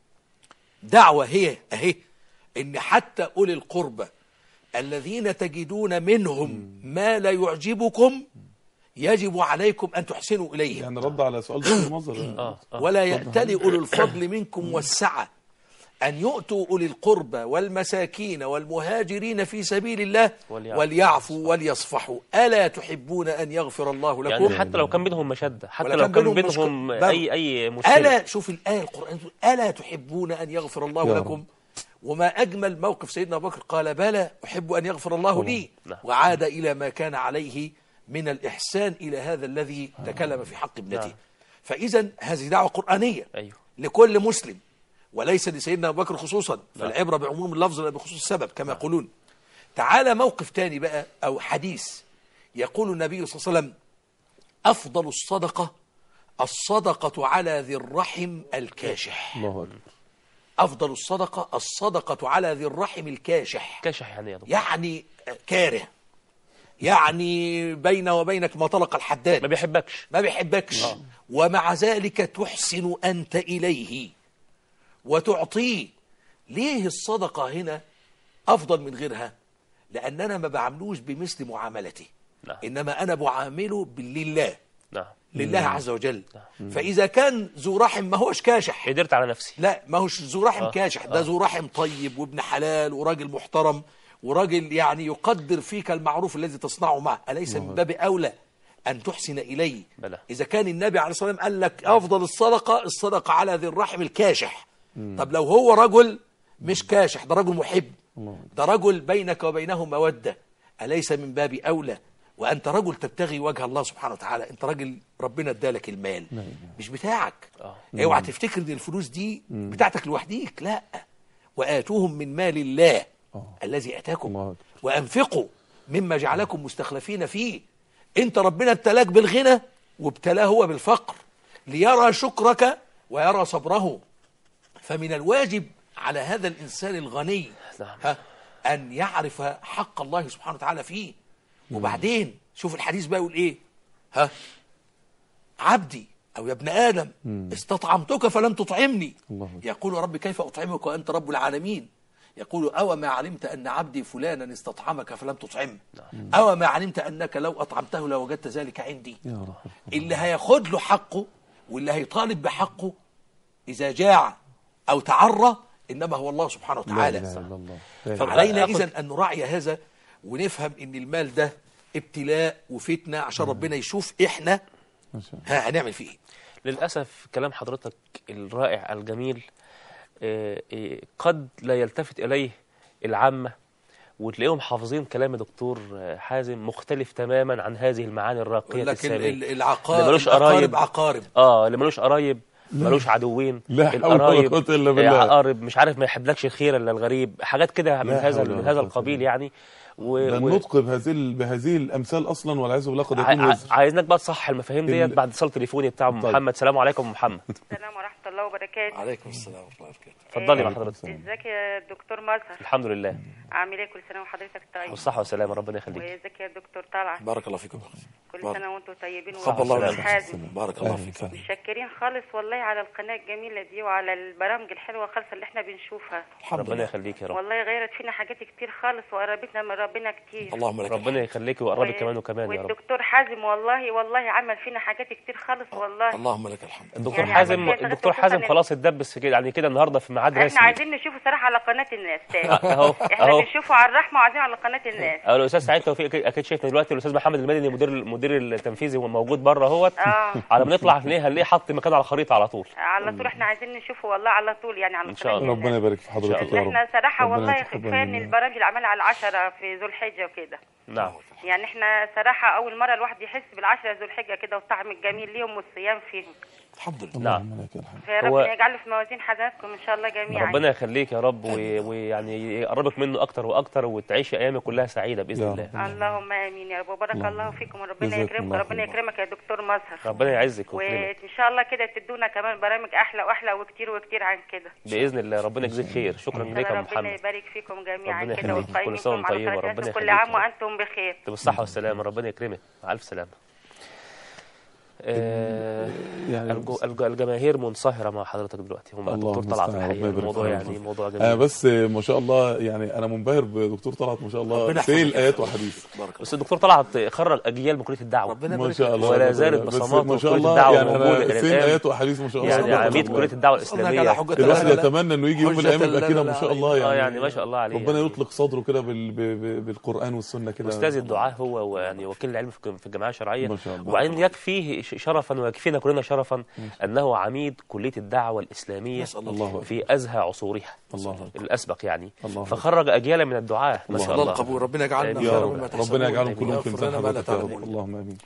دعوة هي أهي إن حتى أولي القربى الذين تجدون منهم ما لا يعجبكم يجب عليكم أن تحسنوا إليهم يعني رد على سؤال دكتور المنظر آه آه ولا يأتلي أولو الفضل منكم والسعة أن يؤتوا أولي القربى والمساكين والمهاجرين في سبيل الله وليعفوا. وليعفوا وليصفحوا ألا تحبون أن يغفر الله لكم يعني حتى لو كان بينهم مشدة حتى ولا لو كان كان بينهم مشكلة. بينهم بل- أي أي مشكلة ألا شوف الآية القرآن تقول ألا تحبون أن يغفر الله يا لكم وما أجمل موقف سيدنا أبو بكر قال بلى أحب أن يغفر الله لي نعم. وعاد إلى ما كان عليه من الإحسان إلى هذا الذي تكلم في حق ابنته نعم. فإذا هذه دعوة قرآنية أيوه لكل مسلم وليس لسيدنا أبو بكر خصوصا فالعبرة بعموم اللفظ لا بخصوص السبب كما يقولون تعالى موقف تاني بقى أو حديث يقول النبي صلى الله عليه وسلم أفضل الصدقة الصدقة على ذي الرحم الكاشح الله اكبر أفضل الصدقة الصدقة على ذي الرحم الكاشح كاشح يعني يا دكتور يعني كاره يعني بين وبينك ما طلق الحداد ما بيحبكش ما بيحبكش ومع ذلك تحسن أنت إليه وتعطيه ليه الصدقة هنا أفضل من غيرها لأننا ما بعملوش بمثل معاملته نعم. إنما أنا بعامله لله نعم لله عز وجل فإذا كان ذو رحم ما هوش كاشح قدرت على نفسي لا ما هوش ذو رحم آه، كاشح ده ذو رحم طيب وابن حلال وراجل محترم وراجل يعني يقدر فيك المعروف الذي تصنعه معه أليس من باب أولى أن تحسن إليه بلى. إذا كان النبي عليه الصلاة والسلام قال لك أفضل الصدقة الصدقة على ذي الرحم الكاشح طب لو هو رجل مش كاشح ده رجل محب ده رجل بينك وبينه مودة أليس من باب أولى وأنت رجل تبتغي وجه الله سبحانه وتعالى أنت راجل ربنا ادالك المال مش بتاعك آه. اوعى تفتكر ان الفلوس دي بتاعتك لوحديك لا وآتوهم من مال الله الذي آتاكم الله أكبر. وأنفقوا مما جعلكم مستخلفين فيه انت ربنا ابتلاك بالغنى وابتلاه هو بالفقر ليرى شكرك ويرى صبره فمن الواجب على هذا الإنسان الغني نعم. ها أن يعرف حق الله سبحانه وتعالى فيه وبعدين شوف الحديث بقى يقول إيه ها عبدي أو يا ابن آدم استطعمتك فلم تطعمني الله أكبر. يقول رب كيف أطعمك وأنت رب العالمين يقول أو ما علمت أن عبدي فلانا استطعمك فلم تطعمه أو ما علمت أنك لو أطعمته لوجدت ذلك عندي يا رب اللي هياخد له حقه واللي هيطالب بحقه إذا جاع أو تعرى إنما هو الله سبحانه لا وتعالى اله الا الله لا إله فعلينا آخد- إذن أن نراعي هذا ونفهم إن المال ده ابتلاء وفتنة عشان ربنا يشوف إحنا ما شاء الله. ها هنعمل فيه إيه للأسف كلام حضرتك الرائع الجميل آه، آه، قد لا يلتفت إليه العامة وتلاقيهم حافظين كلام دكتور آه، حازم مختلف تماما عن هذه المعاني الراقية يقول لك ال- السامية ال- العقارب اللي ملوش العقارب قرايب عقارب اه اللي ملوش قرايب ملوش عدوين لا حول ولا القرايب قوة إلا بالله. عقارب مش عارف ما يحبلكش الخير الا الغريب حاجات كده من لا هذا حول ولا من هذا قوة القبيل إلا يعني و... ده و... النطق بهذه ال- بهذه الامثال اصلا والعياذ بالله قد يكون ع- وزر عايزينك بقى تصحح المفاهيم ديت ال- بعد اتصال تليفوني بتاع طيب. محمد سلام عليكم يا محمد السلام ورحمة الله وبركاته عليكم السلام ورحمة الله وبركاته اتفضلي مع عليكم حضرتك السلام. ازيك يا دكتور مظهر الحمد لله عامل ايه كل سنة وحضرتك طيب والصحة والسلامة ربنا يخليك وازيك يا دكتور طلعت بارك الله فيكم كل بارك. سنة وانتم طيبين خب الله ودكتور ونعم حازم بارك الله فيك متشكرين خالص والله على القناة الجميلة دي وعلى البرامج الحلوة خالص اللي احنا بنشوفها الحمد ربنا لله يخليك يا رب والله غيرت فينا حاجات كتير خالص وقربتنا من ربنا كتير اللهم لك ربنا يخليك ويقربك و- كمان وكمان يا رب والدكتور حازم والله والله عمل فينا حاجات كتير خالص والله اللهم لك الحمد الدكتور يعني حازم عمل فيها الدكتور خصوصاً حازم إن- خلاص اتدبس في كده يعني كده النهارده في ميعاد احنا رسمي عايزين نشوفه صراحه على قناه الناس تاني اهو احنا اهو بنشوفه على الرحمه وعايزين على قناه الناس أه، الاستاذ سعيد توفيق أكيد- اكيد شايفنا دلوقتي الاستاذ محمد المدني مدير المدير التنفيذي هو موجود بره اهوت اه على ما نطلع هنلاقيه هنلاقيه حط مكانه على الخريطه على طول على طول احنا عايزين نشوفه والله على طول يعني على إن شاء قناة الله. الناس. ربنا يبارك في حضرتك يا رب احنا صراحه ربنا والله يتقبل كفايه ان منا. البرامج اللي عملها على العشرة في ذو الحجه وكده نعم يعني احنا صراحه اول مره الواحد يحس بالعشرة ذو الحجه كده والطعم الجميل ليهم والصيام فيهم الحمد لله نعم اللهم لك الحمد فيا هو- رب يجعله في موازين حسناتكم ان شاء الله جميعا ربنا يخليك يا رب و- ويعني يقربك منه اكتر واكتر وتعيشي ايامك كلها سعيده باذن يا الله رب. اللهم امين يا رب وبارك اللهم الله فيكم وربنا جزاكم يكرمكم الله وربنا خير. يكرمك يا دكتور مظهر ربنا يعزك ويكرمك وان شاء الله كده تدونا كمان برامج احلى واحلى وكتير وكتير عن كده باذن الله ربنا يجزيك خير شكرا لك يا أم ربنا محمد يبارك فيكم جميعا ربنا كده يخليك. كل سنة ويقيمكم وأنت على طيبة. قناة ربنا الناس كل يخليك. عام وانتم بخير بالصحه والسلامه ربنا يكرمك مع الف سلامه آه، يعني الجو- الج- الجماهير منصهره مع حضرتك دلوقتي هم الله الدكتور طلعت المستعان. الحقيقه ربنا يبارك الموضوع في يعني حضرتك. موضوع انا جميل بس ما شاء الله يعني انا منبهر بدكتور طلعت ما شاء الله ربنا سيل يحفظك يا ايات أخي. وحديث بارك الله بس الدكتور طلعت خرج اجيال من كليه الدعوه ربنا ما يبارك شاء فيك. الله ولا زالت بس بصماته ما شاء في كلية الله الدعوة يعني موجودة انا إلى سيل الآن. ايات واحاديث ما شاء الله يعني صدق عميد الله. كليه الدعوه وصلنا على الاسلاميه حجة الواحد لا، لا، لا. يتمنى انه يجي يوم من حجة الايام يبقى لا، كده لا، ما شاء لا. الله اه يعني يعني ما شاء الله عليه ربنا يعني. يطلق صدره كده بال... ب... ب... بالقران والسنه كده استاذ الدعاء هو ويعني وكيل العلم في في الجمعيه الشرعيه ما شاء الله. وبعدين يكفيه ش- شرفا ويكفينا كلنا شرفا انه عميد كليه الدعوه الاسلاميه نسأل الله الله أكبر. في ازهى عصورها الله أكبر. الاسبق يعني الله أكبر. فخرج اجيالا من الدعاه ما الله شاء الله الله القبول ربنا يجعلنا آمين. يا خيرا رب مما تحسبون ربنا يجعلهم كلهم في ويغفر ميزان لنا ما لا حضرتك يا رب تعلمون اللهم امين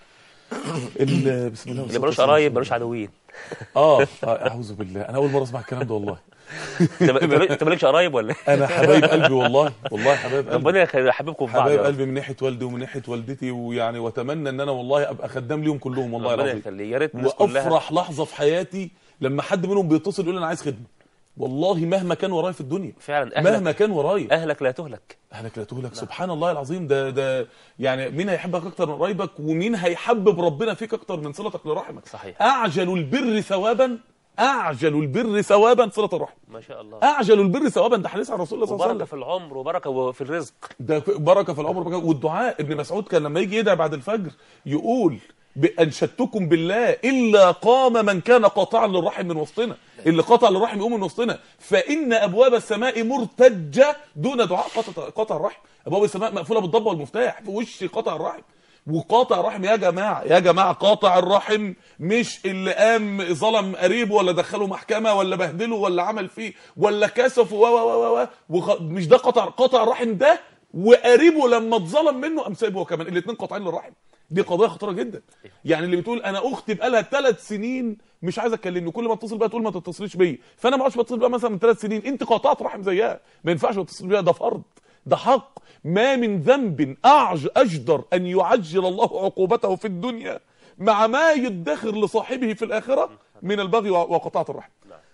ال- بسم الله اللي والصلاة ملوش والسلام قرايب على ملوش عدوين اه آه، اعوذ بالله انا اول مره اسمع الكلام ده والله انت انت- انت مالكش قرايب ولا إيه؟ انا حبايب قلبي والله والله حبايب قلبي ربنا يخلي حبيبكم في بعض حبايب يا رب. قلبي من ناحيه والدي ومن ناحيه والدتي ويعني واتمنى ان انا والله ابقى خدام ليهم كلهم والله ربنا العظيم يخليه يا ريت الناس كلها وافرح لحظه في حياتي لما حد منهم بيتصل يقول لي انا عايز خدمه والله مهما كان ورايا في الدنيا فعلا اهلك مهما كان ورايا اهلك لا تهلك اهلك لا تهلك سبحان الله العظيم ده ده يعني مين هيحبك اكتر من قرايبك ومين هيحبب ربنا فيك اكتر من صلتك لرحمك صحيح. اعجل البر ثوابا اعجل البر ثوابا صله الرحم ما شاء الله اعجل البر ثوابا ده حديث عن رسول الله صلى الله عليه وبركه وسلم في العمر وبركه في الرزق ده بركه في العمر بركة والدعاء ابن مسعود كان لما يجي يدعي بعد الفجر يقول بأنشدتكم بالله إلا قام من كان قاطعا للرحم من وسطنا اللي قطع للرحم يقوم من وسطنا فإن أبواب السماء مرتجة دون دعاء قطع, قطع الرحم أبواب السماء مقفولة بالضبة والمفتاح في وش قطع الرحم وقاطع الرحم يا جماعة يا جماعة قاطع الرحم مش اللي قام ظلم قريبه ولا دخله محكمة ولا بهدله ولا عمل فيه ولا كسفه و و و و وخ- مش ده قطع قطع الرحم ده وقريبه لما اتظلم منه قام سايبه هو كمان الاثنين قاطعين للرحم دي قضيه خطيره جدا يعني اللي بتقول انا اختي بقالها ثلاث سنين مش عايزه تكلمني كل ما اتصل بيها تقول ما تتصليش بيا فانا ما اقعدش بتصل بيها مثلا من ثلاث سنين انت قاطعت رحم زيها ما ينفعش تتصل بيها ده فرض ده حق ما من ذنب أعج أجدر أن يعجل الله عقوبته في الدنيا مع ما يدخر لصاحبه في الآخرة من البغي وقطاعة الرحم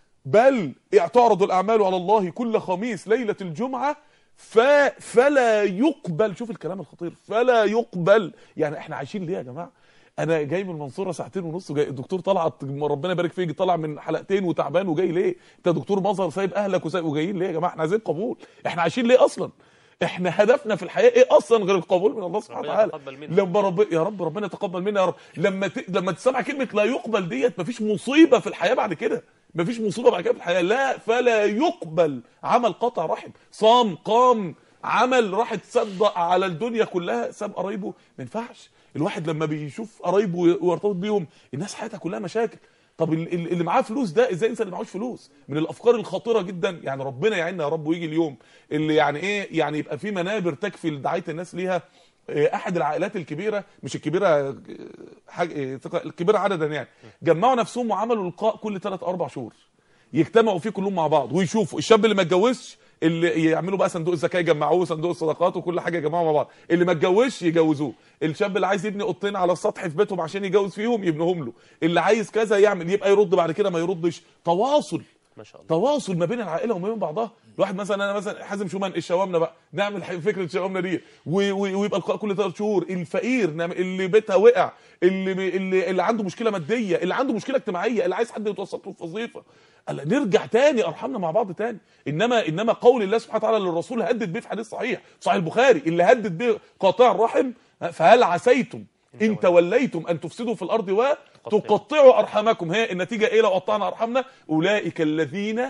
بل تعرض الأعمال على الله كل خميس ليلة الجمعة ف... فلا يقبل شوف الكلام الخطير فلا يقبل يعني احنا عايشين ليه يا جماعة انا جاي من المنصوره ساعتين ونص وجاي الدكتور طلعت ربنا يبارك فيك طلع من حلقتين وتعبان وجاي ليه انت دكتور مظهر سايب اهلك وسايب وجايين ليه يا جماعه احنا عايزين قبول احنا عايشين ليه اصلا احنا هدفنا في الحياه ايه اصلا غير القبول من الله سبحانه ربنا وتعالى يتقبل منا. لما رب يا رب ربنا يتقبل منا يا رب لما ت... لما تسمع كلمه لا يقبل ديت مفيش مصيبه في الحياه بعد كده مفيش مصيبه بعد كده في الحياه لا فلا يقبل عمل قطع رحم صام قام عمل راح تصدق على الدنيا كلها ساب قرايبه ما ينفعش الواحد لما بيشوف قرايبه ويرتبط بيهم الناس حياتها كلها مشاكل طب ال- ال- اللي معاه فلوس ده ازاي انسان اللي معهوش فلوس من الافكار الخطيره جدا يعني ربنا يعيننا يا رب ويجي اليوم اللي يعني ايه يعني يبقى في منابر تكفي لدعايه الناس ليها إيه، احد العائلات الكبيره مش الكبيره إيه، حاجه إيه، ثقة- الكبيره عددا يعني جمعوا نفسهم وعملوا لقاء كل 3 4 شهور يجتمعوا فيه كلهم مع بعض ويشوفوا الشاب اللي ما اتجوزش اللي يعملوا بقى صندوق الزكاه يجمعوه صندوق الصدقات وكل حاجه يجمعوها مع بعض اللي ما اتجوزش يجوزوه الشاب اللي عايز يبني اوضتين على السطح في بيتهم عشان يجوز فيهم يبنيهم له اللي عايز كذا يعمل يبقى يرد بعد كده ما يردش تواصل ما شاء الله تواصل ما بين العائله وما بين بعضها الواحد مثلا انا مثلا حازم شومان الشوامنا بقى نعمل ح- فكره الشوامنا دي و- و- ويبقى القاء كل ثلاث شهور الفقير نعمل اللي بيتها وقع اللي اللي اللي عنده مشكله ماديه اللي عنده مشكله اجتماعيه اللي عايز حد يتوسط له في وظيفه قال نرجع تاني ارحمنا مع بعض تاني انما انما قول الله سبحانه وتعالى للرسول هدد بيه في حديث صحيح صحيح البخاري اللي هدد بيه قاطع الرحم فهل عسيتم ان توليتم ان تفسدوا في الارض وتقطعوا ارحامكم هي النتيجه ايه لو قطعنا ارحامنا اولئك الذين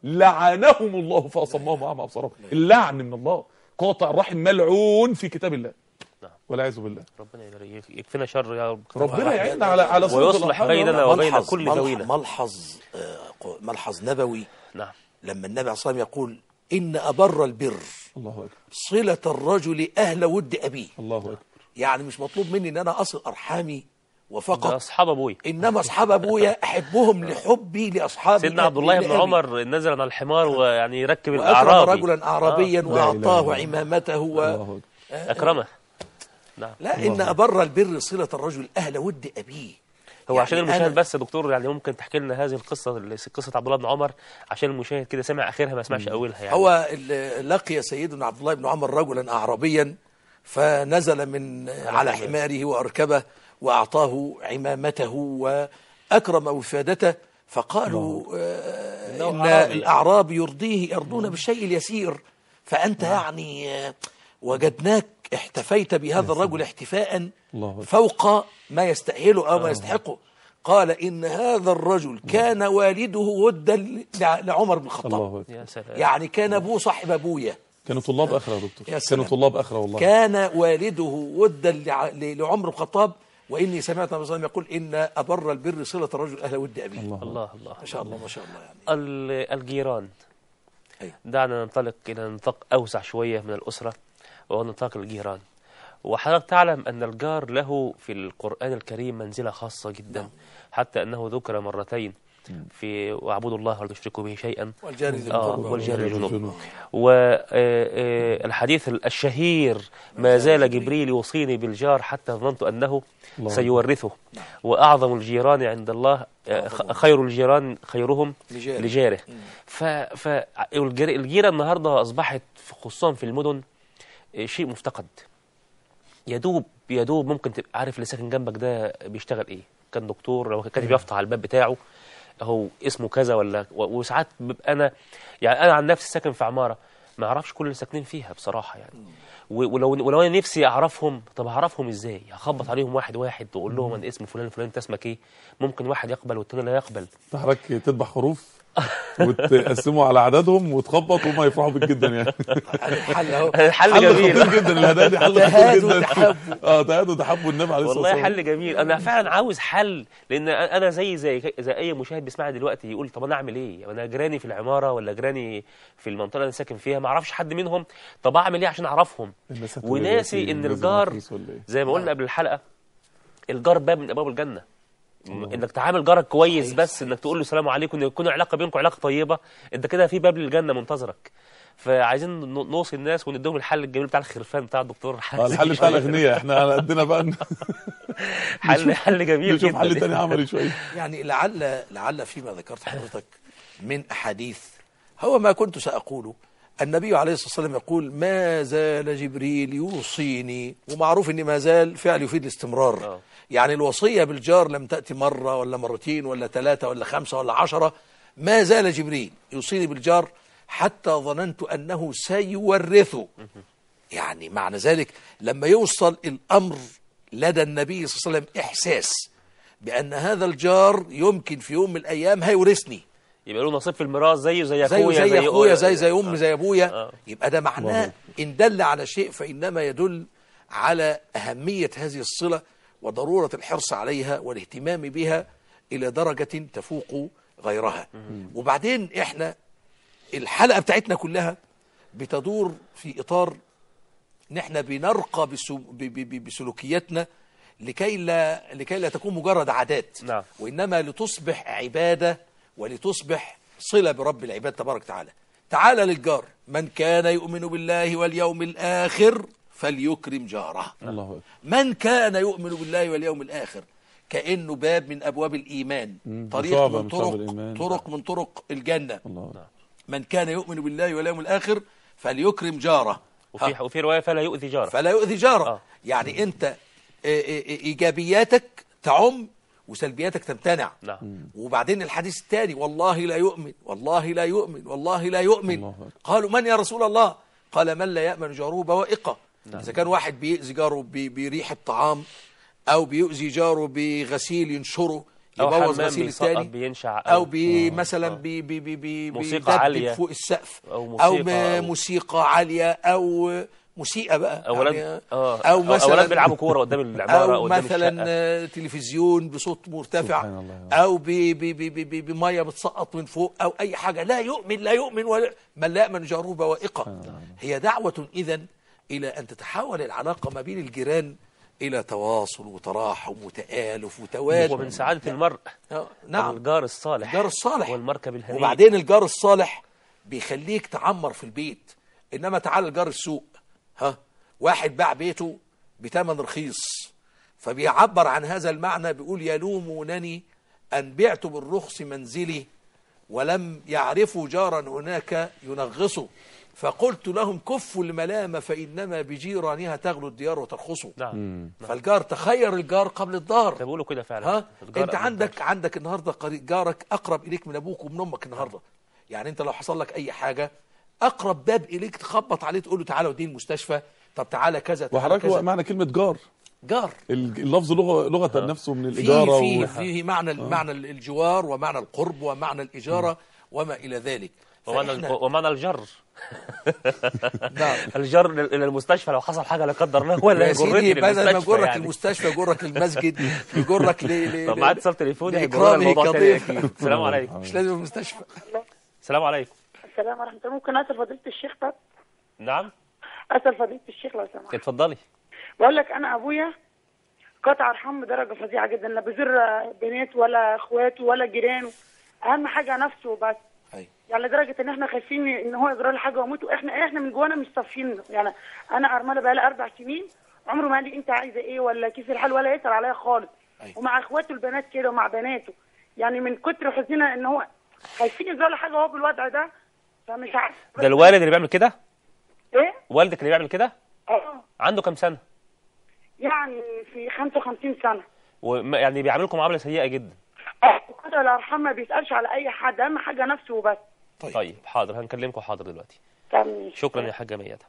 لعنهم الله فاصمهم واعمى ابصارهم اللعن من الله قاطع الرحم ملعون في كتاب الله نعم. والعياذ بالله ربنا يبارك- يكفينا شر يا رب ربنا يعيننا على على صوت ويصلح الأرحام. بيننا وبين ملحظ كل ملحظ ذوينا ملحظ آه، ملحظ نبوي نعم لما النبي عليه الصلاه والسلام يقول ان ابر البر الله اكبر صله الرجل اهل ود ابيه الله اكبر يعني مش مطلوب مني ان انا اصل ارحامي ده وفقط اصحاب ابوي انما اصحاب ابويا احبهم لحبي لاصحابي سيدنا عبد الله بن لأبي. عمر نزل على الحمار ويعني يركب واكرم الاعرابي رجلا اعرابيا لا إله إلا واعطاه الله. عمامته و... الله اكبر اكرمه نعم لا ان ابر البر صله الرجل اهل ود ابيه هو يعني عشان المشاهد أنا- بس يا دكتور يعني ممكن تحكي لنا هذه القصه اللي- قصه عبد الله بن عمر عشان المشاهد كده سمع اخرها ما سمعش اولها يعني هو ال- لقي سيدنا عبد الله بن عمر رجلا اعرابيا فنزل من على حماره واركبه واعطاه عمامته واكرم وفادته فقالوا آه، إنه ان أعرابي. الاعراب يرضيه يرضون بالشيء اليسير فانت يعني آه، وجدناك احتفيت بهذا الرجل احتفاء الله أكبر. فوق ما يستاهله او ما يستحقه قال ان هذا الرجل كان والده ودا ل- لعمر بن الخطاب الله اكبر يا سلام يعني كان ابوه صاحب ابويا كانوا طلاب اخره يا دكتور يا سلام. كانوا طلاب اخره والله كان والده ودا لع- ل- لعمر بن الخطاب واني سمعت النبي صلى الله عليه وسلم يقول ان ابر البر صله الرجل اهل ود ابيه الله الله الله ما شاء الله ما شاء الله يعني ال- الجيران أيوة. دعنا ننطلق إلى نطاق أوسع شوية من الأسرة وهو نطاق الجيران وحضرتك تعلم أن الجار له في القرآن الكريم منزلة خاصة جدا حتى أنه ذكر مرتين في واعبدوا الله ولا تشركوا به شيئا والجار ذي آه القربى والجار والجار الجنوب والحديث الشهير ما زال جبريل يوصيني بالجار حتى ظننت أنه الله سيورثه وأعظم الجيران عند الله آه، خ- خير الجيران خيرهم لجاره. لجاره ف فالجيرة النهاردة أصبحت خصوصا في المدن آه، شيء مفتقد يدوب يدوب ممكن تبقى عارف اللي ساكن جنبك ده بيشتغل ايه كان دكتور لو كان بيفتح على الباب بتاعه هو اسمه كذا ولا و- وساعات ببقى انا يعني انا عن نفسي ساكن في عماره ما اعرفش كل اللي ساكنين فيها بصراحه يعني و- ولو ولو انا نفسي اعرفهم طب اعرفهم ازاي هخبط عليهم واحد واحد واقول لهم انا اسمي فلان فلان انت اسمك ايه ممكن واحد يقبل والتاني لا يقبل حضرتك تذبح خروف وتقسموا على عددهم وتخبط وهم يفرحوا بيك جدا يعني الحل اهو الحل حل جميل خطير جدا الهدايا دي حل خطير تهادوا جدا وتحابوا. اه تهادوا وتحبوا النبي عليه الصلاه والله والسلام حل جميل انا فعلا عاوز حل لان انا زي زي زي اي مشاهد بيسمعني دلوقتي يقول طب انا اعمل ايه انا جيراني في العماره ولا جيراني في المنطقه اللي انا ساكن فيها ما اعرفش حد منهم طب اعمل ايه عشان اعرفهم الناس هتقول وناسي دلوقتي ان لازم الجار أفلس ولا إيه؟ زي ما قلنا قبل الحلقه الجار باب من ابواب الجنه انك تعامل جارك كويس بس انك تقول له السلام عليكم ان يكون علاقه بينكم علاقه طيبه انت كده في باب للجنه منتظرك فعايزين ن- نوصي الناس ونديهم الحل الجميل بتاع الخرفان بتاع الدكتور آه، الحل بتاع الاغنياء احنا على قدنا بقى ن- حل حل جميل نشوف جدا حل تاني عملي شويه يعني لعل لعل فيما ذكرت حضرتك من احاديث هو ما كنت ساقوله النبي عليه الصلاه والسلام يقول ما زال جبريل يوصيني ومعروف ان ما زال فعل يفيد الاستمرار آه. يعني الوصيه بالجار لم تاتي مره ولا مرتين ولا ثلاثه ولا خمسه ولا عشره ما زال جبريل يوصيني بالجار حتى ظننت انه سيورثه يعني معنى ذلك لما يوصل الامر لدى النبي صلى الله عليه وسلم احساس بان هذا الجار يمكن في يوم من الايام هيورثني يبقى له نصيب في الميراث زيه زي زي اخويا زي اخويا زي زي آه. امي زي ابويا آه. يبقى ده معناه الله. ان دل على شيء فانما يدل على اهميه هذه الصله وضروره الحرص عليها والاهتمام بها الى درجه تفوق غيرها وبعدين احنا الحلقه بتاعتنا كلها بتدور في اطار ان احنا بنرقى بسو- ب- ب- ب- بسلوكياتنا لكي لا لكي لا تكون مجرد عادات نعم. وانما لتصبح عباده ولتصبح صله برب العباد تبارك وتعالى. تعالى للجار من كان يؤمن بالله واليوم الاخر فليكرم جاره. الله اكبر من كان يؤمن بالله واليوم الاخر كانه باب من ابواب الايمان مم. طريق شعبة من من شعب طرق الإيمان. طرق من طرق الجنه الله أكبر. من كان يؤمن بالله واليوم الآخر فليكرم جاره وفي ها. وفي روايه فلا يؤذي جاره فلا يؤذي جاره آه. يعني انت آه، آه، آه، ايجابياتك تعم وسلبياتك تمتنع نعم وبعدين الحديث الثاني والله لا يؤمن والله لا يؤمن والله لا يؤمن قالوا من يا رسول الله قال من لا يأمن جاره بوائقه إذا كان واحد بيأذي جاره ب- بريحة طعام أو بيؤذي جاره بغسيل ينشره أو يبوظ حمام غسيل بيسقط الثاني بينشع أو بي مثلا بي بي بي بي موسيقى بيدبدب عالية. فوق السقف أو أو موسيقى م- أو- موسيقى عالية أو موسيقى بقى اولاد يعني اه أو مثلا اولاد بيلعبوا كوره قدام العماره او قدام مثلا الشقة. آه، تلفزيون بصوت مرتفع سبحان الله. او ب- ب- ب- ب- ب- بميه بتسقط من فوق او اي حاجه لا يؤمن لا يؤمن ولا من لا يامن جاره بوائقه هي دعوه اذا الى ان تتحول العلاقه ما بين الجيران الى تواصل وتراحم وتالف وتواد ومن سعاده المرء آه، نعم الجار الصالح الجار الصالح والمركب الهنيء وبعدين الجار الصالح بيخليك تعمر في البيت انما تعال الجار السوء ها واحد باع بيته بثمن رخيص فبيعبر عن هذا المعنى بيقول يلومونني ان بعت بالرخص منزلي ولم يعرفوا جارا هناك ينغصه فقلت لهم كفوا الملامة فإنما بجيرانها تغلو الديار وترخصوا نعم فالجار تخير الجار قبل الدار ده بيقولوا كده فعلا ها الجار انت قبل عندك الدار. عندك النهارده قري- جارك اقرب اليك من ابوك ومن امك النهارده يعني انت لو حصل لك اي حاجه اقرب باب اليك تخبط عليه تقول له تعالى وديني المستشفى طب تعالى كذا تعالى وحضرتك هو كذا معنى كلمه جار جار ال- اللفظ لغه لغه نفسه من فيه الاجاره فيه و... فيه معنى معنى الجوار ومعنى القرب ومعنى الاجاره وما الى ذلك ومعنى فإحنا- ومعنى الجر نعم الجر لل- الى المستشفى لو حصل حاجه لا قدر الله ولا يا سيدي يجرني بدل ما للمستشفى يجرك يعني. المستشفى يجرك للمسجد يجرك ل ل- طب معاه اتصال تليفوني هيجرنا لإكرامه الموضوع تاني كضيف. اكيد السلام عليكم مش لازم المستشفى السلام عليكم السلام ورحمة الله ممكن أسأل فضيلة الشيخ طب نعم أسأل فضيلة الشيخ لو سمحت اتفضلي بقول لك أنا أبويا قطع أرحام بدرجة فظيعة جدا لا بيزور بنات ولا إخواته ولا جيرانه أهم حاجة نفسه بس أيوة. يعني لدرجة إن إحنا خايفين إن هو يجرى له حاجة ويموت وإحنا إحنا من جوانا مش صافيين يعني أنا أرملة بقالي أربع سنين عمره ما قال لي أنت عايزة إيه ولا كيف الحال ولا يسأل عليا خالص أيوة. ومع إخواته البنات كده ومع بناته يعني من كتر حزننا إن هو خايفين يجرى له حاجة وهو بالوضع ده فمش عارف ده الوالد اللي بيعمل كده إيه؟ والدك اللي بيعمل كده اه عنده كام سنه يعني في 55 سنة وما- يعني بيعاملكم معامله سيئه جدا اه قدر الارحام ما بيسالش على اي حد اهم حاجه نفسه وبس طيب حاضر هنكلمكم حاضر دلوقتي تمام شكرا يا حاجه ميادة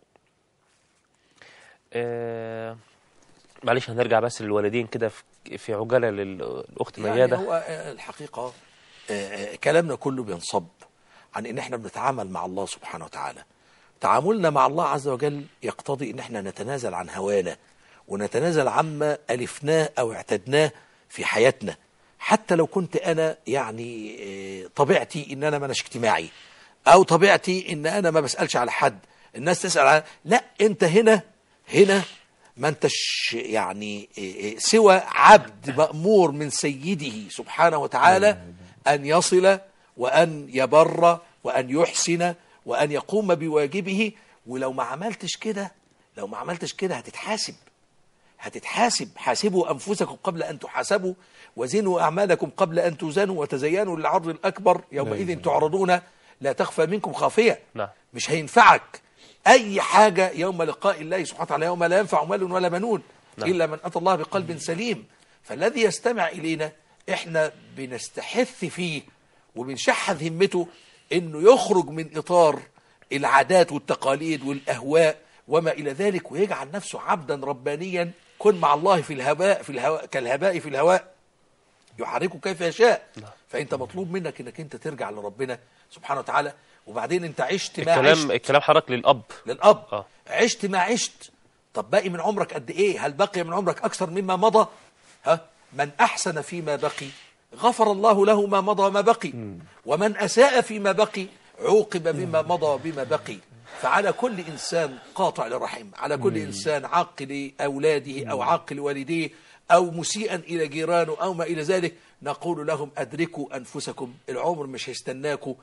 آه معلش هنرجع بس للوالدين كده في- في عجاله للاخت يعني ميادة هو آه، الحقيقة آه، آه، كلامنا كله بينصب عن ان احنا بنتعامل مع الله سبحانه وتعالى تعاملنا مع الله عز وجل يقتضي ان احنا نتنازل عن هوانا ونتنازل عما ألفناه أو اعتدناه في حياتنا حتى لو كنت أنا يعني آه، طبيعتي إن أنا مناش اجتماعي أو طبيعتي إن أنا ما بسألش على حد الناس تسأل على لا أنت هنا هنا ما انتش يعني إيه، سوى عبد مأمور من سيده سبحانه وتعالى أن يصل وأن يبر وأن يحسن وأن يقوم بواجبه ولو ما عملتش كده لو ما عملتش كده هتتحاسب هتتحاسب حاسبوا أنفسكم قبل أن تحاسبوا وزنوا أعمالكم قبل أن توزنوا وتزينوا للعرض الأكبر يومئذ تعرضون لا تخفى منكم خافية نعم مش هينفعك أي حاجة يوم لقاء الله سبحانه وتعالى يوم لا ينفع مال ولا بنون نعم. إلا من أتى الله بقلب سليم فالذي يستمع إلينا إحنا بنستحث فيه وبنشحذ همته إنه يخرج من إطار العادات والتقاليد والأهواء وما إلى ذلك ويجعل نفسه عبدا ربانيا كن مع الله في الهواء في الهواء كالهباء في الهواء يحركه كيف يشاء فانت مطلوب منك انك انت ترجع لربنا سبحانه وتعالى وبعدين انت عشت ما عشت الكلام الكلام حضرتك للاب للاب آه. عشت ما عشت طب باقي من عمرك قد ايه هل بقي من عمرك اكثر مما مضى ها من احسن فيما بقي غفر الله له ما مضى وما بقي ومن اساء فيما بقي عوقب بما مضى وبما بقي فعلى كل انسان قاطع لرحم على كل انسان عاق لاولاده او عاق لوالديه او مسيئا الى جيرانه او ما الى ذلك نقول لهم ادركوا انفسكم العمر مش هيستناكم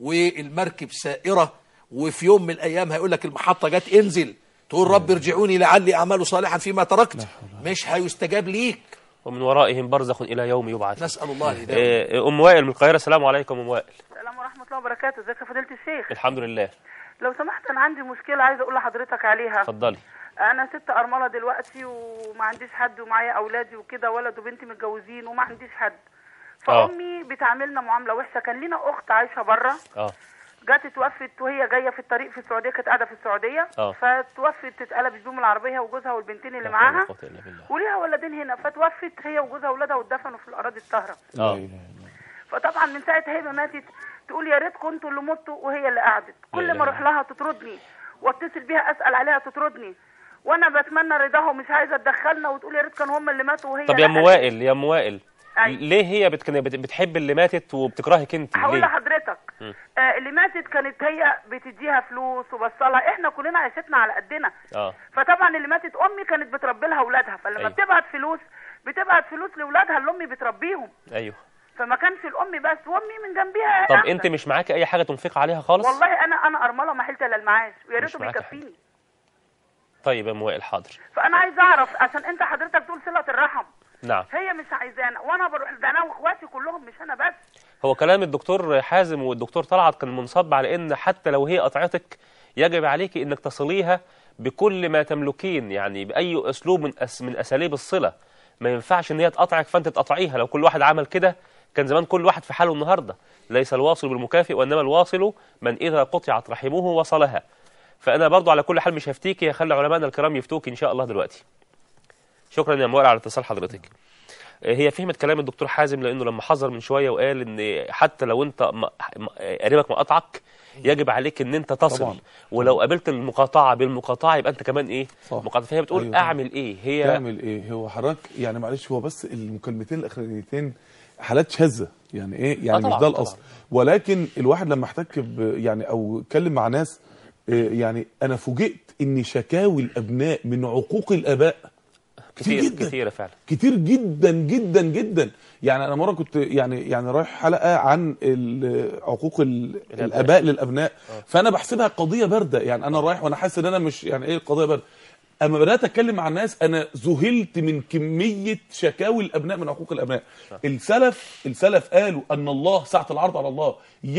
والمركب سائره وفي يوم من الايام هيقول لك المحطه جت انزل تقول رب ارجعوني لعلي اعمل صالحا فيما تركت مش هيستجاب ليك ومن ورائهم برزخ الى يوم يبعث نسال الله الهدايه آه، ام وائل من القاهره السلام عليكم ام وائل السلام ورحمة الله وبركاته ازيك يا فضيلة الشيخ الحمد لله لو سمحت انا عندي مشكلة عايزة اقول لحضرتك عليها اتفضلي انا ست ارملة دلوقتي وما عنديش حد ومعايا اولادي وكده ولد وبنتي متجوزين وما عنديش حد آه. فامي بتعاملنا معاملة وحشة كان لينا اخت عايشة بره اه جت اتوفت وهي جايه في الطريق في السعوديه كانت قاعده في السعوديه آه. فتوفت اتقلبت بيهم العربيه وجوزها والبنتين اللي لا حول ولا معاها قوة إلا بالله. وليها ولدين هنا فتوفت هي وجوزها واولادها واتدفنوا في الاراضي الطاهره اه فطبعا من ساعه هي ماتت تقول يا ريتكم انتوا اللي متوا وهي اللي قعدت كل إله ما اروح لها تطردني واتصل بيها اسال عليها تطردني وانا بتمنى رضاها ومش عايزه تدخلنا وتقول يا ريت كانوا هم اللي ماتوا وهي طب يا لا. ام وائل يا ام وائل أيوة. ليه هي بت- كانت بت- بتحب اللي ماتت وبتكرهك انت هقول ليه لحضرتك آه اللي ماتت كانت هي بتديها فلوس وبصلها احنا كلنا عيشتنا على قدنا اه فطبعا اللي ماتت امي كانت بتربي لها اولادها فلما أيوة. بتبعت فلوس بتبعت فلوس لاولادها اللي امي بتربيهم ايوه فما كانش الام بس وامي من جنبيها طب أحسن. انت مش معاكي اي حاجه تنفق عليها خالص والله انا انا ارمله ما حلت الا المعاش ويا مش ريته معاك بيكفيني طيب يا ام وائل حاضر فانا عايزه اعرف عشان انت حضرتك تقول صله الرحم نعم هي مش عايزانا وانا بروح ده انا واخواتي كلهم مش انا بس هو كلام الدكتور حازم والدكتور طلعت كان منصب على ان حتى لو هي قطعتك يجب عليك انك تصليها بكل ما تملكين يعني باي اسلوب من أس من اساليب الصله ما ينفعش ان هي تقطعك فانت تقطعيها لو كل واحد عمل كده كان زمان كل واحد في حاله النهارده ليس الواصل بالمكافئ وانما الواصل من اذا قطعت رحمه وصلها فانا برضو على كل حال مش هفتيكي هخلي علمائنا الكرام يفتوك ان شاء الله دلوقتي شكرا يا موال على اتصال حضرتك هي فهمت كلام الدكتور حازم لانه لما حذر من شويه وقال ان حتى لو انت م- م- قريبك مقاطعك يجب عليك ان انت تصل طبعاً. ولو قابلت المقاطعه بالمقاطعه يبقى انت كمان ايه صح. مقاطعه فهي بتقول أيوة. اعمل ايه هي تعمل ايه هو حضرتك يعني معلش هو بس المكالمتين الاخرانيتين حالات شاذه يعني ايه يعني آه مش طبعاً، ده الاصل طبعاً. ولكن الواحد لما احتك ب- يعني او اتكلم مع ناس إيه، يعني انا فوجئت ان شكاوي الابناء من عقوق الاباء كتير كتير جدا كتيره فعلا كتير جدا جدا جدا يعني انا مره كنت يعني يعني رايح حلقه عن ال- عقوق ال- الاباء للابناء فانا بحسبها قضيه بارده يعني انا رايح وانا حاسس ان انا مش يعني ايه القضيه بارده اما بدات اتكلم مع الناس انا ذهلت من كميه شكاوي الابناء من عقوق الابناء السلف السلف قالوا ان الله ساعه العرض على الله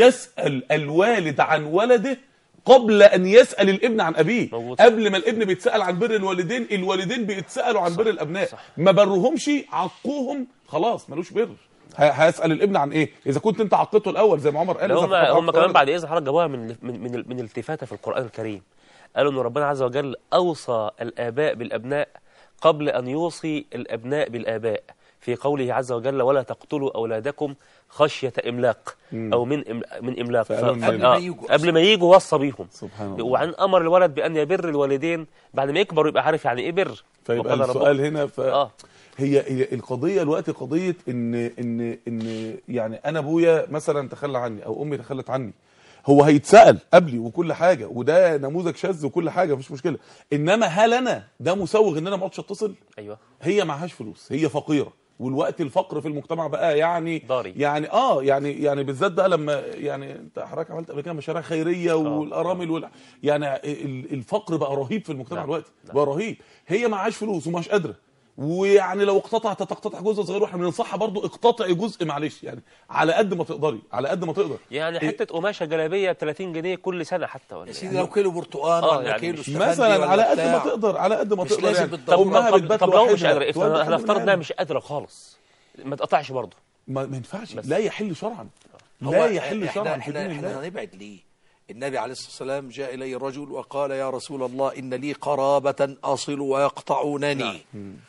يسال الوالد عن ولده قبل ان يسال الابن عن ابيه موجود. قبل ما الابن بيتسال عن بر الوالدين الوالدين بيتسالوا عن بر الابناء ما برهمش عقوهم خلاص ملوش بر ه- هيسال الابن عن ايه اذا كنت انت عقيته الاول زي ما عمر قال لا إذا هم فقد هم عقد كمان ولد. بعد اذن حضرتك جابوها من من من, من التفاته في القران الكريم قالوا ان ربنا عز وجل اوصى الاباء بالابناء قبل ان يوصي الابناء بالاباء في قوله عز وجل ولا تقتلوا اولادكم خشيه املاق او من إم- من املاق فقالوا ف- إن- قبل ما آه، يجوا قبل ما يجوا وصى بيهم سبحان الله. وعن امر الولد بان يبر الوالدين بعد ما يكبر يبقى عارف يعني ايه بر فيبقى وقال ربك- السؤال هنا ف... اه هي هي القضيه الوقت قضيه ان ان ان يعني انا ابويا مثلا تخلى عني او امي تخلت عني هو هيتسال قبلي وكل حاجه وده نموذج شاذ وكل حاجه مفيش مشكله انما هل انا ده مسوغ ان انا ما اقعدش اتصل ايوه هي معهاش فلوس هي فقيره والوقت الفقر في المجتمع بقى يعني ضاري. يعني اه يعني يعني بالذات بقى لما يعني انت حضرتك عملت قبل كده مشاريع خيريه والارامل وال يعني ال- الفقر بقى رهيب في المجتمع نعم. دلوقتي بقى رهيب هي معهاش فلوس ومش قادره ويعني لو اقتطعت تقتطع جزء صغير واحنا بننصحها برضو اقتطعي جزء معلش يعني على قد ما تقدري على قد ما تقدر يعني حته قماشه جلابيه ب 30 جنيه كل سنه حتى ولا يا إيه؟ سيدي لو كيلو برتقال آه، ولا يعني كيلو مش- استفندي مثلا ولا على قد ما بتاع. تقدر على قد ما مش تقدر لازم يعني بالضبط. امها طب, بتبات طب لو مش لوحدها، قادره تودي احنا حد هنفترض من انها عيالها. مش قادره خالص ما تقطعش برضه ما, ما ينفعش بس. لا يحل شرعا هو لا يحل احنا شرعا في احنا, دين احنا الله هنبعد ليه النبي عليه الصلاه والسلام جاء الي رجل وقال يا رسول الله ان لي قرابه اصل ويقطعونني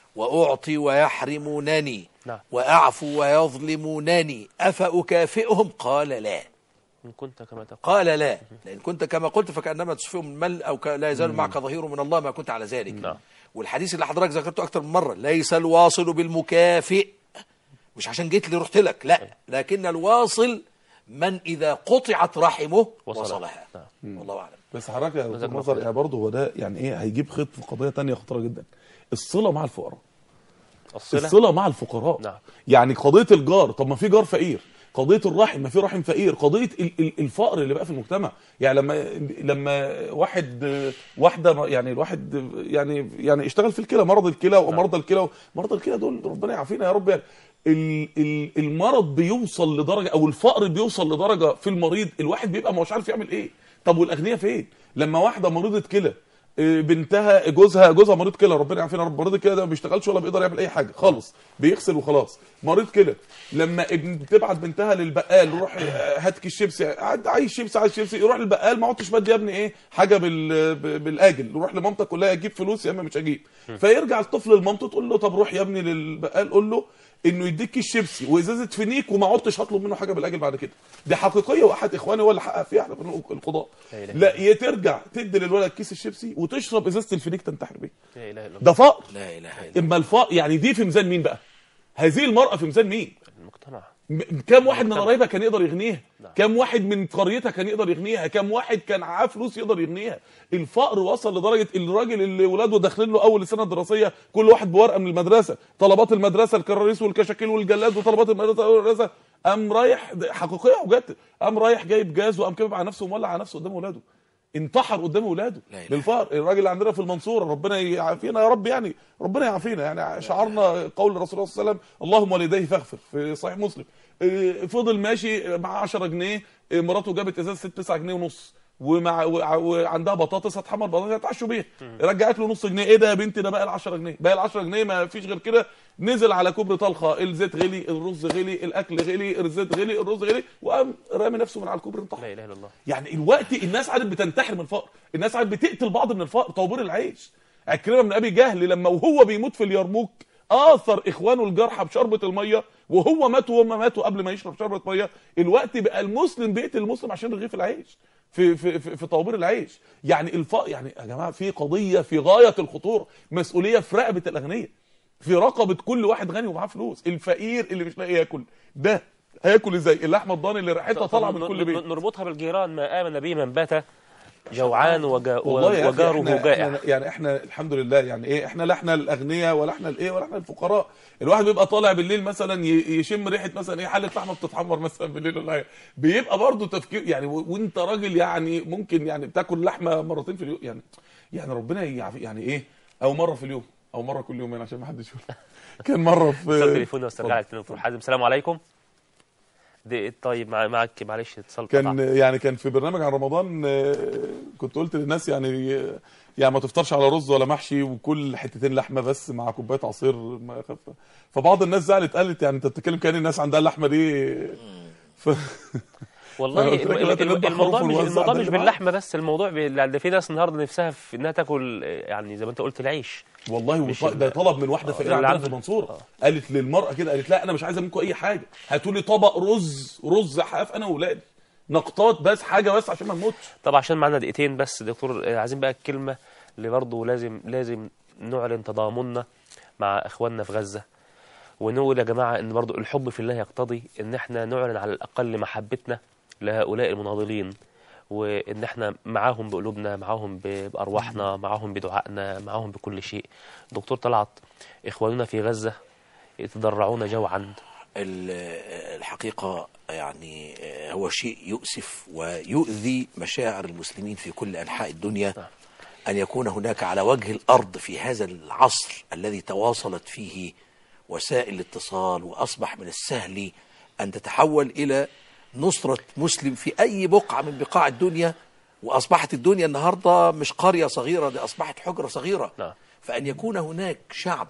واعطي ويحرمونني نعم. واعفو ويظلمونني افاكافئهم قال لا ان كنت كما تقول قال لا لان كنت كما قلت فكانما تصفيهم المل او ك- لا يزال معك ظهير من الله ما كنت على ذلك نعم. والحديث اللي حضرتك ذكرته اكتر من مره ليس الواصل بالمكافئ مش عشان جيت لي رحت لك لا لكن الواصل من اذا قطعت رحمه وصلها. وصلها والله اعلم بس حضرتك يا دكتور جزاك الله نظر خير. يعني برضه هو ده يعني ايه هيجيب خيط في قضيه تانية خطيره جدا الصله مع الفقراء الصله الصله مع الفقراء نعم. يعني قضيه الجار طب ما في جار فقير قضيه الرحم ما في رحم فقير قضيه ال- ال- الفقر اللي بقى في المجتمع يعني لما لما واحد واحده يعني الواحد يعني يعني اشتغل في الكلى مرض الكلى ومرضى الكلى مرضى الكلى دول ربنا يعافينا يا رب يعني ال- ال- المرض بيوصل لدرجه او الفقر بيوصل لدرجه في المريض الواحد بيبقى مش عارف يعمل ايه طب والاغنياء فين لما واحده مريضه كلى إيه، بنتها جوزها جوزها مريض كلى ربنا يعافينا يا رب مريض الكلى ده ما بيشتغلش ولا بيقدر يعمل اي حاجه خالص بيغسل وخلاص مريض كلى لما ابن تبعت بنتها للبقال روح آه، هات كيس شيبسي عاد- عايز شيبسي عايز شيبسي يروح للبقال ما عدتش بدي يا ابني ايه حاجه بال ب- بالاجل روح لمامتك قول لها اجيب فلوس يا اما مش هجيب فيرجع الطفل لمامته تقول له طب روح يا ابني للبقال قول له انه يديك كيس شيبسي وازازه فينيك وما عدتش هطلب منه حاجه بالاجل بعد كده دي حقيقيه واحد اخواني هو اللي حقق فيها احنا في القضاء لا إله لا يا ترجع تدي للولد كيس الشيبسي وتشرب ازازه الفينيك تنتحر بيه لا اله الا الله ده فقر لا اله الا الله اما الفقر يعني دي في ميزان مين بقى هذه المراه في ميزان مين المجتمع م- كم واحد من قرايبها كان يقدر يغنيها كم واحد من قريتها كان يقدر يغنيها كم واحد كان معاه فلوس يقدر يغنيها الفقر وصل لدرجه الراجل اللي ولاده داخلين له اول السنه الدراسيه كل واحد بورقه من المدرسه طلبات المدرسه الكراريس والكشاكيل والجلاد وطلبات المدرسه المدرسه قام رايح ده حقيقيه وجت قام رايح جايب جاز وقام كابب على نفسه ومولع على نفسه قدام اولاده انتحر قدام اولاده لا إله. للفقر الراجل اللي عندنا في المنصوره ربنا يعافينا يا رب يعني ربنا يعافينا يعني شعرنا قول الرسول صلى الله عليه وسلم اللهم والديه فاغفر في صحيح مسلم إيه، فضل ماشي مع 10 جنيه إيه، مراته جابت ازازه 6 9 جنيه ونص ومع وع- وعندها بطاطس هتحمر بطاطس هتعشوا بيها رجعت له نص جنيه ايه ده يا بنتي ده بقى ال 10 جنيه بقى ال 10 جنيه ما فيش غير كده نزل على كوبري طلخه الزيت غلي الرز غلي الاكل غلي الزيت غلي الرز غلي وقام رامي نفسه من على الكوبري انتحر لا اله الا الله يعني الوقت الناس عادت بتنتحر من الفقر الناس عادت بتقتل بعض من الفقر طابور العيش عكرمه من ابي جهل لما وهو بيموت في اليرموك اثر اخوانه الجرحى بشربة الميه وهو مات وهم ماتوا قبل ما يشرب شربة ميه الوقت بقى المسلم بيقتل المسلم عشان رغيف العيش في في في, في طابور العيش يعني الفقر يعني يا جماعه في قضيه في غايه الخطوره مسؤوليه في رقبه الاغنياء في رقبه كل واحد غني ومعاه فلوس الفقير اللي مش لاقي ياكل ده هياكل ازاي اللحمه الضاني اللي ريحتها طالعه من كل بيت نربطها بالجيران ما امن به من بات جوعان وجا والله يا أخي وجاره احنا جائع احنا يعني احنا الحمد لله يعني ايه احنا لا احنا الاغنياء ولا احنا الايه ولا احنا الفقراء الواحد بيبقى طالع بالليل مثلا ي- يشم ريحه مثلا ايه حله لحمه بتتحمر مثلا بالليل ولا حاجه بيبقى برضه تفكير يعني و- وانت راجل يعني ممكن يعني بتاكل لحمه مرتين في اليوم يعني يعني ربنا يعافي يعني ايه او مره في اليوم او مره كل يومين عشان ما حدش يقول كان مره في اتصال تليفوني واسترجع لك تاني دكتور حازم السلام عليكم دي طيب مع- معك معلش اتصال كان قطع. يعني كان في برنامج عن رمضان آه، كنت قلت للناس يعني آه، يعني ما تفطرش على رز ولا محشي وكل حتتين لحمه بس مع كوبايه عصير ما خف فبعض الناس زعلت قالت يعني انت بتتكلم كان الناس عندها اللحمه دي ف... والله أنا قلت لك الم- دلوقتي الم- نذبح الموضوع خروف مش ونوزع الموضوع ده مش اللي باللحمه بس الموضوع بال- ده في ناس النهارده نفسها في انها تاكل آه، يعني زي ما انت قلت العيش والله مش وط- ده ال- طلب من واحده فقيره اللي عندنا عنده- في المنصوره قالت للمراه كده قالت لا انا مش عايزه منكم اي حاجه هاتوا لي طبق رز رز حاف انا واولادي نقطات بس حاجه بس عشان ما نموتش طب عشان معانا دقيقتين بس دكتور آه، عايزين بقى الكلمه اللي برضه لازم لازم نعلن تضامننا مع اخواننا في غزه ونقول يا جماعه ان برضه الحب في الله يقتضي ان احنا نعلن على الاقل محبتنا لهؤلاء المناضلين وان احنا معاهم بقلوبنا معاهم ب- بارواحنا معاهم بدعائنا معاهم بكل شيء دكتور طلعت اخواننا في غزه يتضرعون جوعا ال- الحقيقة يعني هو شيء يؤسف ويؤذي مشاعر المسلمين في كل أنحاء الدنيا أن يكون هناك على وجه الأرض في هذا العصر الذي تواصلت فيه وسائل الاتصال وأصبح من السهل أن تتحول إلى نصرة مسلم في أي بقعة من بقاع الدنيا وأصبحت الدنيا النهاردة مش قرية صغيرة دي أصبحت حجرة صغيرة نعم. فأن يكون هناك شعب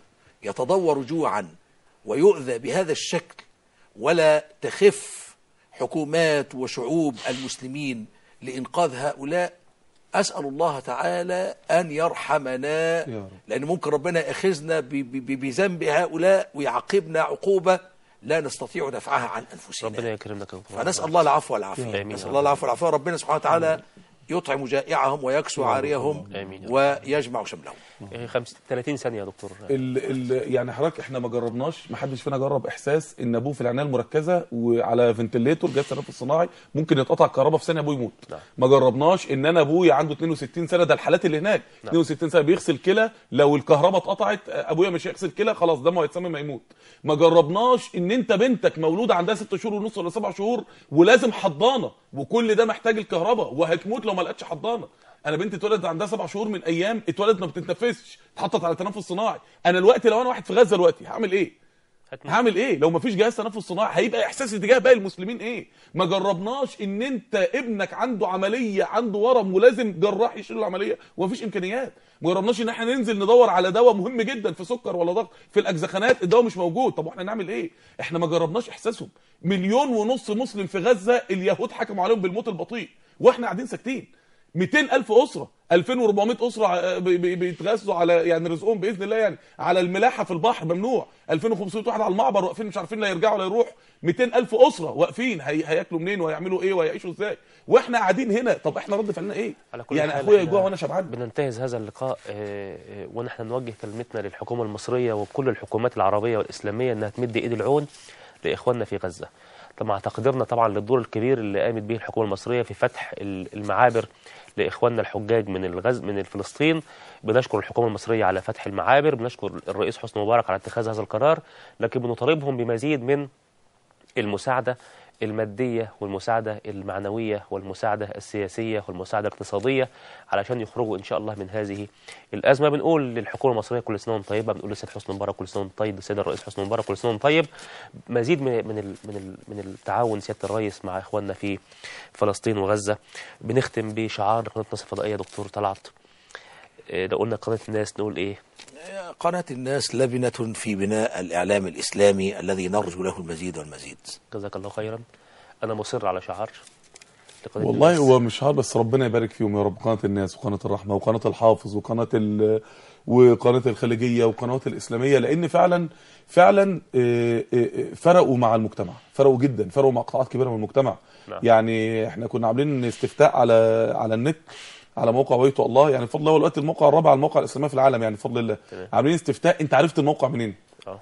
يتضور جوعا ويؤذى بهذا الشكل ولا تخف حكومات وشعوب المسلمين لإنقاذ هؤلاء أسأل الله تعالى أن يرحمنا يا رب. لأن ممكن ربنا يأخذنا ب- ب- بذنب هؤلاء ويعاقبنا عقوبة لا نستطيع دفعها عن أنفسنا ربنا يكرمك يا دكتور فنسأل الله العفو والعافية آمين. نسأل الله العفو والعافية ربنا سبحانه وتعالى يطعم جائعهم ويكسو عاريهم آمين. ويجمع شملهم إيه، خمس 30 ثانيه يا دكتور ال ال يعني حضرتك احنا ما جربناش ما حدش فينا جرب احساس ان ابوه في العنايه المركزه وعلى فنتليتور جهاز تنفس صناعي ممكن يتقطع الكهرباء في ثانيه ابوه يموت نعم. ما جربناش ان انا ابويا عنده 62 سنه ده الحالات اللي هناك 62 سنه بيغسل كلى لو الكهرباء اتقطعت ابويا مش هيغسل كلى خلاص دمه هيتسمم ما يموت ما جربناش ان انت بنتك مولوده عندها 6 شهور ونص ولا 7 شهور ولازم حضانه وكل ده محتاج الكهرباء وهتموت لو ما لقتش حضانه انا بنتي اتولدت عندها سبع شهور من ايام اتولدت ما بتتنفسش اتحطت على تنفس صناعي انا دلوقتي لو انا واحد في غزه دلوقتي هعمل ايه أكيد. هعمل ايه لو مفيش جهاز تنفس صناعي هيبقى احساسي تجاه باقي المسلمين ايه ما جربناش ان انت ابنك عنده عمليه عنده ورم ولازم جراح يشيل العمليه ومفيش امكانيات ما جربناش ان احنا ننزل ندور على دواء مهم جدا في سكر ولا ضغط في الاجزخانات الدواء مش موجود طب واحنا نعمل ايه احنا ما جربناش احساسهم مليون ونص مسلم في غزه اليهود حكموا عليهم بالموت البطيء واحنا قاعدين ساكتين 200 ألف أسرة 2400 أسرة آه، بي- بي- بيتغذوا على يعني رزقهم بإذن الله يعني على الملاحة في البحر ممنوع 2500 واحد على المعبر واقفين مش عارفين لا يرجعوا لا يروحوا 200 ألف أسرة واقفين هي... هياكلوا منين وهيعملوا إيه وهيعيشوا إزاي واحنا قاعدين هنا طب احنا رد فعلنا إيه على كل يعني حال أخويا إحنا يجوع وأنا شبعان بننتهز هذا اللقاء آه، آه، ونحن نوجه كلمتنا للحكومة المصرية وكل الحكومات العربية والإسلامية أنها تمد إيد العون لإخواننا في غزة طبعا تقديرنا طبعا للدور الكبير اللي قامت به الحكومة المصرية في فتح ال- المعابر لإخواننا الحجاج من الغز من فلسطين بنشكر الحكومة المصرية على فتح المعابر بنشكر الرئيس حسني مبارك على اتخاذ هذا القرار لكن بنطالبهم بمزيد من المساعدة المادية والمساعدة المعنوية والمساعدة السياسية والمساعدة الاقتصادية علشان يخرجوا إن شاء الله من هذه الأزمة بنقول للحكومة المصرية كل سنة وانتم طيبة بنقول للسيد حسني مبارك كل سنة وانتم طيب للسيد الرئيس حسني مبارك كل سنة وانتم طيب مزيد من من ال من ال من التعاون سيادة الرئيس مع إخواننا في فلسطين وغزة بنختم بشعار قناة مصر الفضائية دكتور طلعت إيه، لو قلنا قناة الناس نقول إيه قناة الناس لبنة في بناء الإعلام الإسلامي الذي نرجو له المزيد والمزيد جزاك الله خيرا أنا مصر على شعار لقناة والله الناس. هو مش عارف بس ربنا يبارك فيهم يا رب قناه الناس وقناه الرحمه وقناه الحافظ وقناه ال وقناه الخليجيه وقنوات الاسلاميه لان فعلا فعلا آه، آه، آه، فرقوا مع المجتمع فرقوا جدا فرقوا مع قطاعات كبيره من المجتمع نعم. يعني احنا كنا عاملين استفتاء على على النت على موقع بيت الله يعني بفضل الله هو دلوقتي الموقع الرابع على المواقع الاسلاميه في العالم يعني بفضل الله تمام. عاملين استفتاء انت عرفت الموقع منين آه.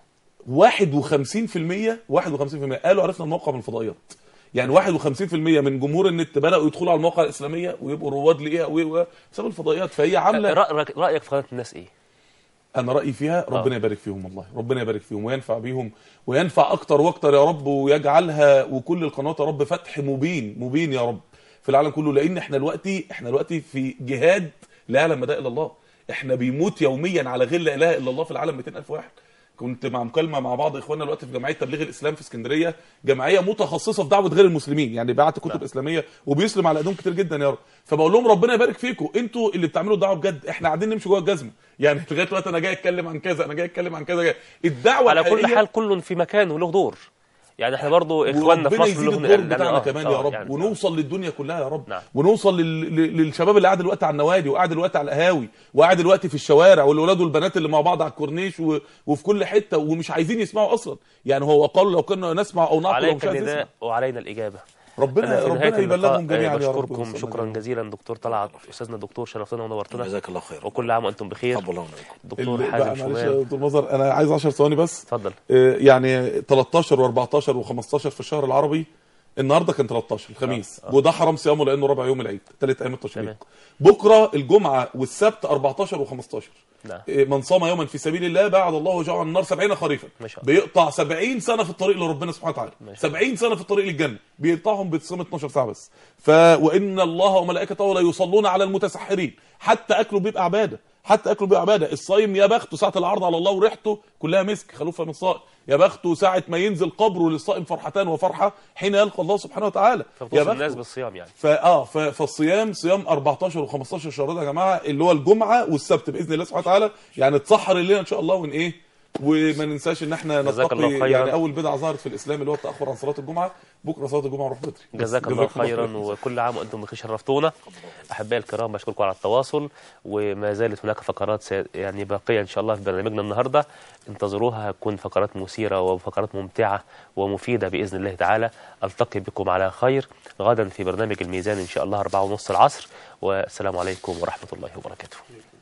51% 51% قالوا عرفنا الموقع من الفضائيات يعني 51% من جمهور النت بداوا يدخلوا على المواقع الاسلاميه ويبقوا رواد ليها و- و- بسبب الفضائيات فهي عامله رأيك رأيك في قناة الناس إيه؟ انا رايي فيها ربنا يبارك فيهم والله ربنا يبارك فيهم وينفع بيهم وينفع اكتر واكتر يا رب ويجعلها وكل القنوات يا رب فتح مبين مبين يا رب في العالم كله لان احنا دلوقتي احنا دلوقتي في جهاد لا يعلم مدى الا الله احنا بيموت يوميا على غير لا اله الا الله في العالم 200000 واحد كنت مع مكالمه مع بعض اخواننا دلوقتي في جمعيه تبليغ الاسلام في اسكندريه جمعيه متخصصه في دعوه غير المسلمين يعني بعت كتب اسلاميه وبيسلم على ايدهم كتير جدا يا رب فبقول لهم ربنا يبارك فيكم انتوا اللي بتعملوا الدعوه بجد احنا قاعدين نمشي جوه الجزمه يعني لغايه دلوقتي انا جاي اتكلم عن كذا انا جاي اتكلم عن كذا جاي. الدعوه على كل الحقيقية- حال كل في مكانه له دور يعني احنا برضو اخواننا في وربنا مصر يزيد لهم الدور يعني بتاعنا آه، كمان آه، يا رب يعني ونوصل للدنيا كلها يا رب نعم. ونوصل لل... لل- للشباب اللي قاعد دلوقتي على النوادي وقاعد دلوقتي على القهاوي وقاعد دلوقتي في الشوارع والولاد والبنات اللي مع بعض على الكورنيش و... وفي كل حته ومش عايزين يسمعوا اصلا يعني هو قال لو كنا نسمع او نعقل عليك ومش عايز النداء يسمع وعلينا الإجابة ربنا أنا في ربنا نهاية يبلغهم اللقاء جميعا يا رب بشكركم ويصلح شكرا عليهم. جزيلا دكتور طلعت أستاذنا الدكتور شرفتنا ونورتنا جزاك الله خير وكل عام وأنتم بخير تقبل الله منكم دكتور ال- حازم بقى معلش يا شمال دكتور مظهر انا عايز 10 ثواني بس اتفضل آه، يعني 13 و14 و15 في الشهر العربي النهارده كان 13 الخميس وده حرام صيامه لانه ربع يوم العيد ثالث ايام التشريق تمام. بكره الجمعه والسبت 14 و15 نعم. من صام يوما في سبيل الله بعد الله وجعه عن النار 70 خريفا ما شاء الله. بيقطع 70 سنه في الطريق لربنا سبحانه وتعالى ما شاء 70 سنه في الطريق للجنه بيقطعهم بتصوم 12 ساعه بس ف وان الله وملائكته لا يصلون على المتسحرين حتى اكله بيبقى عباده حتى اكله بيبقى عباده الصايم يا بخته ساعه العرض على الله وريحته كلها مسك خلوفه من الصائم يا بخته ساعه ما ينزل قبره للصائم فرحتان وفرحه حين يلقى الله سبحانه وتعالى يا فبتوصل بخته الناس بالصيام يعني فاه ف- فالصيام صيام 14 و15 شهر ده يا جماعه اللي هو الجمعه والسبت باذن الله سبحانه وتعالى يعني اتسحر الليله ان شاء الله ون ايه وما ننساش ان احنا جزاك الله نتقي خيراً. يعني اول بدعه ظهرت في الاسلام اللي هو التاخر عن صلاه الجمعه بكره صلاه الجمعه نروح بدري بس جزاك الله خيرا وكل عام وانتم بخير شرفتونا احبائي الكرام بشكركم على التواصل وما زالت هناك فقرات سي- يعني باقيه ان شاء الله في برنامجنا النهارده انتظروها هتكون فقرات مثيره وفقرات ممتعه ومفيده باذن الله تعالى التقي بكم على خير غدا في برنامج الميزان ان شاء الله 4 ونص العصر والسلام عليكم ورحمه الله وبركاته